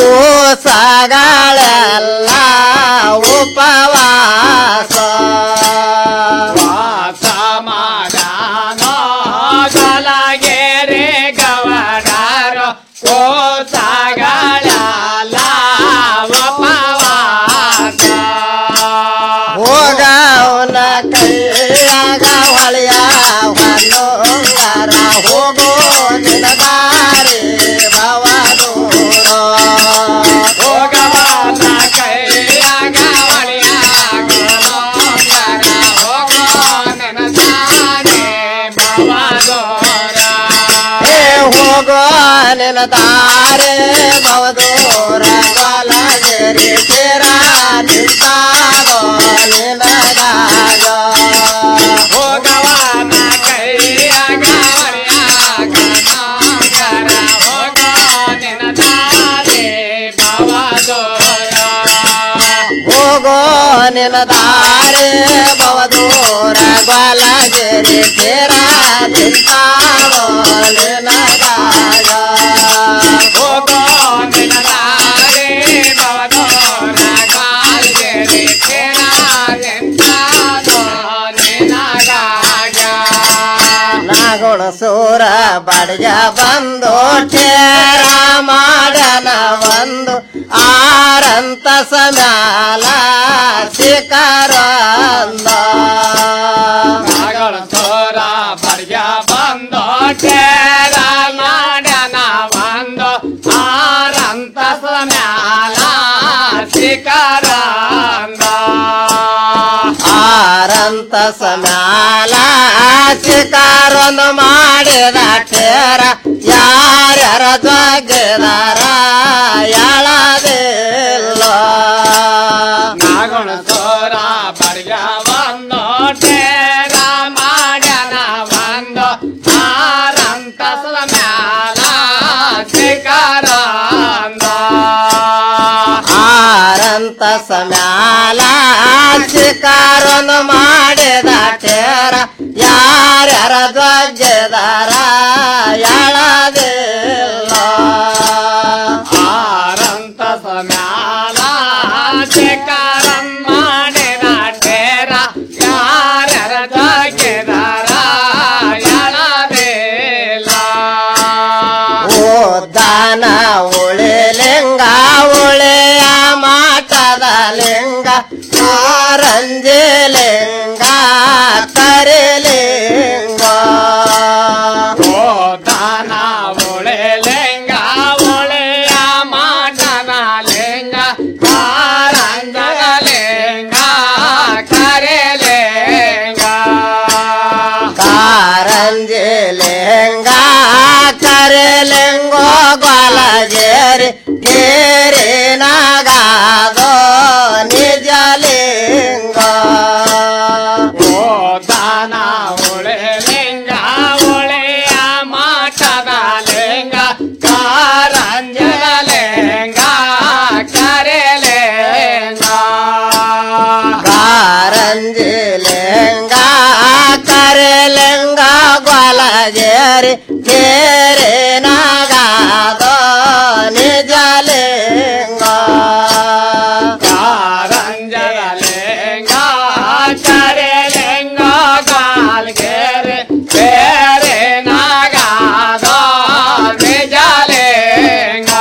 ಕೂಸಗಳೆಲ್ಲ ಉಪವಾಸ ವಾಸ ಮಾಡ್ಯಾನ ಗೊಲಗೇರಿ ಗವಡರು ಕೂಸಗಳೆಲ್ಲ ಉಪವಾಸ ಹೋಗವನ ಕೈಯಾಗ ಹೊಳೆಯ ಹೊನ್ನೋಂಗಾರ ಹೋಗೋ ನಿನಗ ನಿನದಾರೆ ಬಹುದೂರ ಬಾಲಗಿರಿ ತೀರ ನಿಂತಾಗೋ ನಿನಗಾಗ ಹೋಗವನ ಕೈಯಾಗ ಹೊರೆಯಾಗ ನಾಗರ ಹೋಗೋ ನಿನದಾರೆ ಬಹುದೂರ ಹೋಗೋ ನಿನದಾರೆ ಬಹುದೂರ ಬಾಲಗಿರಿ ತೀರ ನಿಂತಾಗೋ ನಿನಗಾಗ ಹೋಗೋ ನಿನದಾರೆ ಬಹುದೂರ ಬಾಲಗಿರಿ ತೀರ ನಿಂತಾಗೋ ನಿನಗಾಗ ನಾಗುಣ ಸೂರ ಬಡ್ಜ ಬಂದು ಠೇರ ಮಾಡನ ಒಂದು ಆರಂತ ಸಮಯಾಲ ಶಿಖರಂದ ನಾಗುಣ ಸೂರ ಬಡ್ಜ ಬಂದು ಠೇರ ಮಾಡನ ಒಂದು ಆರಂತ ಸಮಯಾಲ ಶಿಖರಂದ ಆರಂತ ಸಮಯಾಲ ಶಿಕಾರೊಂದು ಮಾಡಿದ ಠೇರ ಯಾರ್ಯಾರ ಜ್ವಾಗದಾರ ಯಾಳದಿಲ್ಲ ನಾಗುಣ ಸೋರ ಬಡ್ಗ ಒಂದು ಠೇರ ಮಾಡ್ಯನ ಒಂದು ಆರಂತ ಸಮಯಾಲ ಶಿಕಾರಂದ ಆರಂತ ಸಮಯಾಲ ಶಿಕಾರೊಂದು ಮಾಡಿದ ಠೇರ ಯಾರ್ಯಾರ ಧ್ವಜದಾರ ಯಾಳದಿಲ್ಲ ಆರಂತ ಸಮಯಾಲ ಶಿಕಾರಂ ಮಾಡಿದ ಠೇರ ಯಾರ್ಯಾರ ಧ್ವಜದಾರ ಯಾಳದಿಲ್ಲ ಓದಾನ ಉಳಿಲಿಂಗ ಉಳಿಯ ಮಾಟದ ಲಿಂಗ ಕಾರಂಜಿ ಲಿಂಗ ಕರಿಲಿಂಗ ಓದಾನ ಉಳಿಲಿಂಗ ಉಳಿಯ ಮಾಟದ ಲಿಂಗ ಕಾರಂಜಗ ಲಿಂಗ ಕರಿಲಿಂಗ ಕಾರಂಜಿ ಲಿಂಗ ಕರಿಲಿಂಗೋ ಗೊಲಗೇರಿ ಕೇರಿ ನಾಗಾದೋ ನಿಜ ಲಿಂಗ ಓ ದಾನ ಉಳೆ ಲಿಂಗ ಉಳೆಯ ಮಾಟದ ಲಿಂಗ ಕಾರಂಜನ ಲಿಂಗ ಕರೆಲಿಂಗ ಕಾರಂಜಿ ಲಿಂಗ ಕರೆಲಿಂಗ ಗೊಲಗೇರಿ ಕೇರಿ ನಾಗಾದೋ ನಿಜ ಲಿಂಗ ಕಾರಂಜನ ಲಿಂಗ ಕರೆಲಿಂಗ ಗಾಲ್ಗೇರಿ ಕೇರಿ ನಾಗಾದೋ ನಿಜ ಲಿಂಗ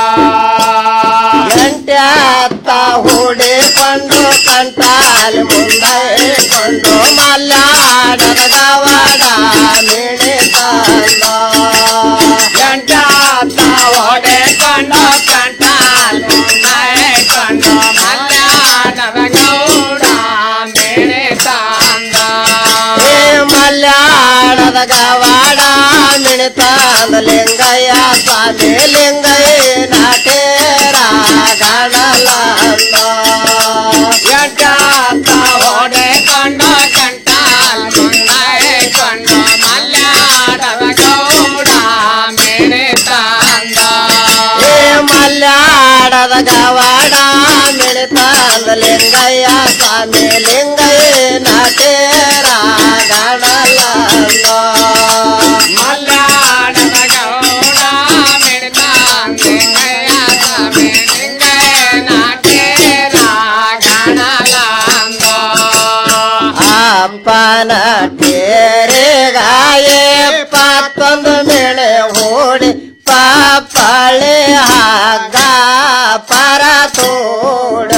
ಎಂಟ್ಯಾತ್ತ ಹೂಡಿಕೊಂಡು ಕಂಟಾಲಿ ಮುಂದೆ ಕೊಂಡು ಮಲ್ಯಾಡದ ಗವಾಡ ಮಿಣಿತಂದ ಎಂಟ್ಯಾತ್ತ ಹೊಡೆಕೊಂಡು ಕಂಟಾಲಿ ಮುಂದೆ ಕೊಂಡು ಮಲ್ಯಾಡದ ಗೌಡ ಮಿಣಿತಂದ ಏ ಮಲ್ಯಾಡದ ಗವಾಡ ಮಿಣಿತಂದ ಲಿಂಗಯ್ಯ ಸ್ವಾಮಿ ಲಿಂಗಯ್ಯ ನಾಟೇರ ಗಣಲಂದ ಎಟ್ಟಾತ ಹೊಡೆಕೊಂಡು ಕಂಟಾಲ್ ಮುಂದೆ ಕೊಂಡು ಮಲ್ಯಾಡದ ಗೌಡ ಮಿಣಿತಂದ ಏ ಮಲ್ಯಾಡದ ಗವಾಡ ಮಿಣಿತಂದ ಲಿಂಗಯ್ಯ ಸ್ವಾಮಿ ಲಿಂಗಯ್ಯ ನಾಟೇರ ಗಣಲಂದ ಮಲ್ಯಾಡದ ಗೌಡ ಮಿಣಿತಂದ ಲಿಂಗಯ್ಯ ಸ್ವಾಮಿ ಲಿಂಗಯ್ಯ ನಾಟೇರ ಗಣಲಂದ ಅಪ್ಪನ ಟೇರೆಗಾಯೆ ಪತ್ತೊಂದು ಮೇಳೆ ಹೂಡಿ ಪಾಪಳೆ ಹಾಗ ಪರ ತೋಡ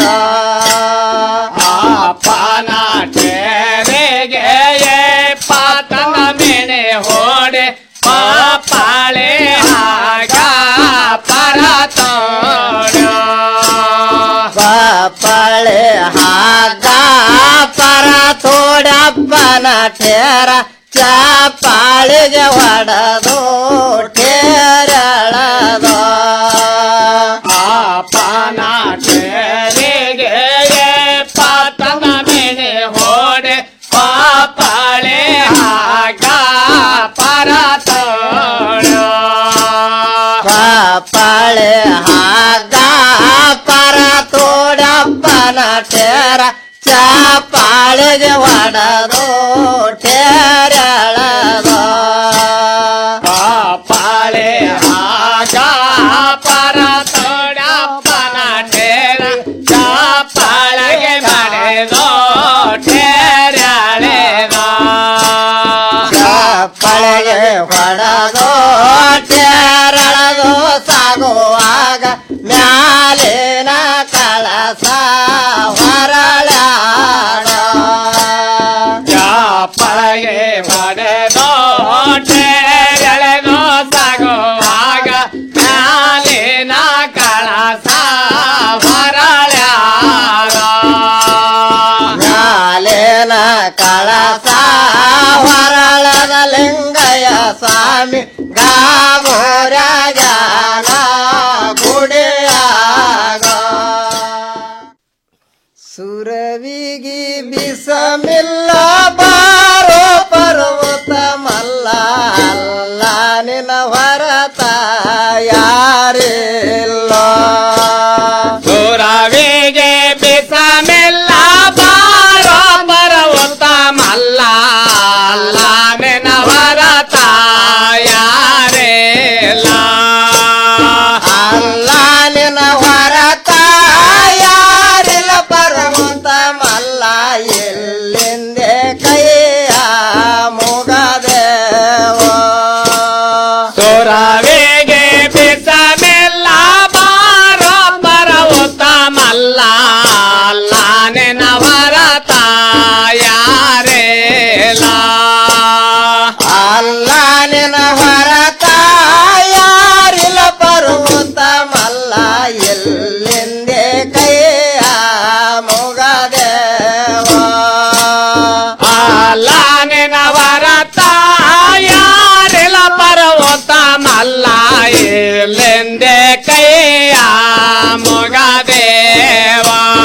ಅಪ್ಪನ ಟೇರೆಗೆ ಪಾತನ ಮೇಳೆ ಹೋಡೆ ಪಾಪಾಳೆ ಹಾಗ ಪರ ತೋಡ ಪಾಪಳೆ ಹಾಗ ಪರ ತೋಡಪ್ಪನ ಠೇರ ಚಾಪಾಳಿಗೆ ಹೊಡೆದು ಟೇರಳದು ಪಾಪನ ಟೇರಿಗೆ ಪಾತನ ಮೇಲೆ ಹೊಡೆ ಪಾಪಾಳೆ ಆಗ ಪರತೋಳು ಪಾಪಾಳೆ ಆಗ ಪರತೋಡಪ್ಪನ ಟೇರ ಚಾಪಾಳಿಗೆ ಹೊಡೆದು ಟೇರಳದು ಪಾಪಾಳೆ ಆಗ ಪರತೋಡಪ್ಪನ ಟೇರ ಚಾಪಾಳಿಗೆ ನಡೆದು ಟೇರಳೆದು ಚಾಪಾಳಿಗೆ ಹೊಡೆದು ಟೇರಳದು ಸಾಗುವಾಗ ಮ್ಯಾಲಿನ ಕಳಸ ಹೊರಳಾಡ ಚಾಪಳಗೆ ಹೊಡೆದು ಟೇರಳೆದು ಸಾಗುವಾಗ ಮ್ಯಾಲಿನ ಕಳಸ ಹೊರಳಾಡ ಮ್ಯಾಲಿನ ಕಳಸ ಹೊರಳದ ಲಿಂಗಯ್ಯ ಸ್ವಾಮಿ ಗಾಮೋರ್ಯಾಗ ಗುಡಿಯಾಗ ಸುರವಿಗಿ ಬಿಸಮಿಲ್ಲ ಬಾರೋ ಪರ್ವತ ಮಲ್ಲ ಅಲ್ಲ ನಿನ ಹೊರತ ಯಾರಿಲ್ಲ ಸುರವಿಗೆ ಬಿಸಮಿಲ್ಲ ಬಾರೋ ಪರ್ವತ ಮಲ್ಲ ಅಲ್ಲ ನಿನ ಹೊರತ ಯಾರಿಲ್ಲ ಅಲ್ಲ ನಿನ ಹೊರತ ಯಾರಿಲ್ಲ ಪರ್ವತ ಮಲ್ಲ ಎಲ್ಲಿಂದೆ ಕೈಯ ಮುಗದೇವ ಸುರವಿಗೆ ಬಿಸಮೆಲ್ಲ ಬಾರೋ ಪರ್ವತ ಮಲ್ಲ ಅಲ್ಲ ನಿನ ಹೊರತ ಯಾರೇಲ ಅಲ್ಲ ನಿನ ಹೊರತ ಯಾರಿಲ್ಲ ಪರ್ವತ ಮಲ್ಲ ಎಲ್ಲಿಂದೆ ಕೈಯ ಮುಗದೇವ ಅಲ್ಲ ನಿನ ಹೊರತ ಯಾರಿಲ್ಲ ಪರ್ವತ ಮಲ್ಲ ಎಲ್ಲಿಂದೆ ಕೈಯ ಮುಗದೇವ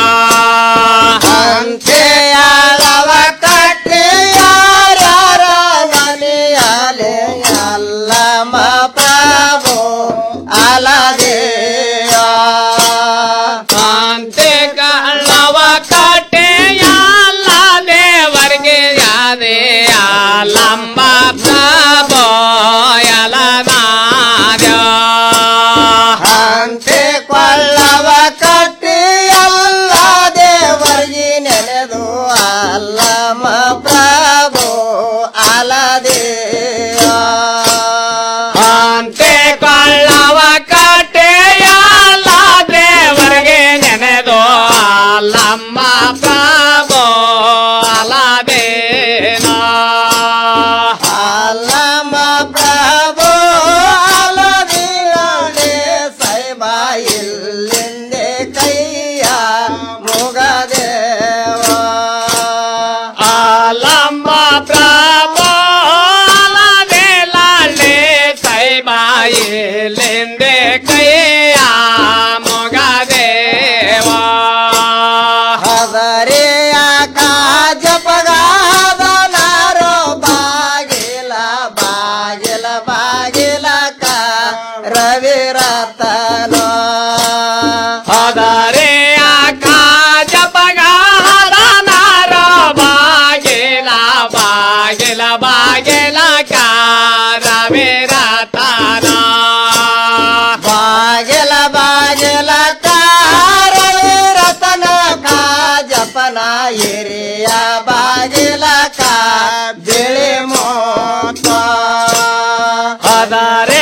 ಅಂತೆಯಾಳವ ಕಟ್ಟಿ ಯಾರ್ಯಾರ ಮನೆಯಲೆ ಅಲ್ಲಮ ಪ್ರಭು ಅಲದೇಯ ಅಂತೆ ಕಳ್ಳವ ಕಟ್ಟೆ ಎಲ್ಲ ದೇವರಿಗೆ ಯಾದೇ ಅಲ್ಲಮ್ಮ ಪ್ರಭು ಎಲನಾದ ಅಂತೆ ಕೊಳ್ಳವ ಕಟ್ಟಿ ಎಲ್ಲ ದೇವರಿಗೆ ನೆನೆದು ಅಲ್ಲಮ ಪ್ರಭು ಅಲದೇಯ ಅಂತೆ ಕೊಳ್ಳವ ಕಟ್ಟೆ ಎಲ್ಲ ದೇವರಿಗೆ ನೆನೆದು ಅಲ್ಲಮ್ಮ ಪ್ರಭು ಅಲದೇನ ಅಲ್ಲಮ್ಮ ಪ್ರಭು ಅಲದಿರಡೆ ಸೈಬ ಇಲ್ಲಿಂದೆ ಕೈಯ ಮುಗದೇವ ಅಲ್ಲಮ್ಮ ಪ್ರಭು ಅಲದೆ ಲಾಳೆ ಸೈಬ ಇಲ್ಲಿಂದೆ ಕೈಯ ಮುಗದೇವ ಹದರೆಯ ಕಾಜಪಗಾದ ನಾರೋ ಬಾಗಿಲ ಬಾಗಿಲ ಬಾಗಿಲ ಕ ರವಿರತನ ಹದರೆಯ ಕಾಜಪಗಾದ ನಾರೋ ಬಾಗಿಲ ಬಾಗಿಲ ಬಾಗಿಲ ಕ ರವಿರತನ ಬಾಗಿಲ ಬಾಗಿಲ ಕಾರ ರತನ ಕಾ ಜಪನ ಹಿರಿಯ ಬಾಗಿಲ ಕಾ ಬಿಳಿ ಮೋತ ಹದರೆ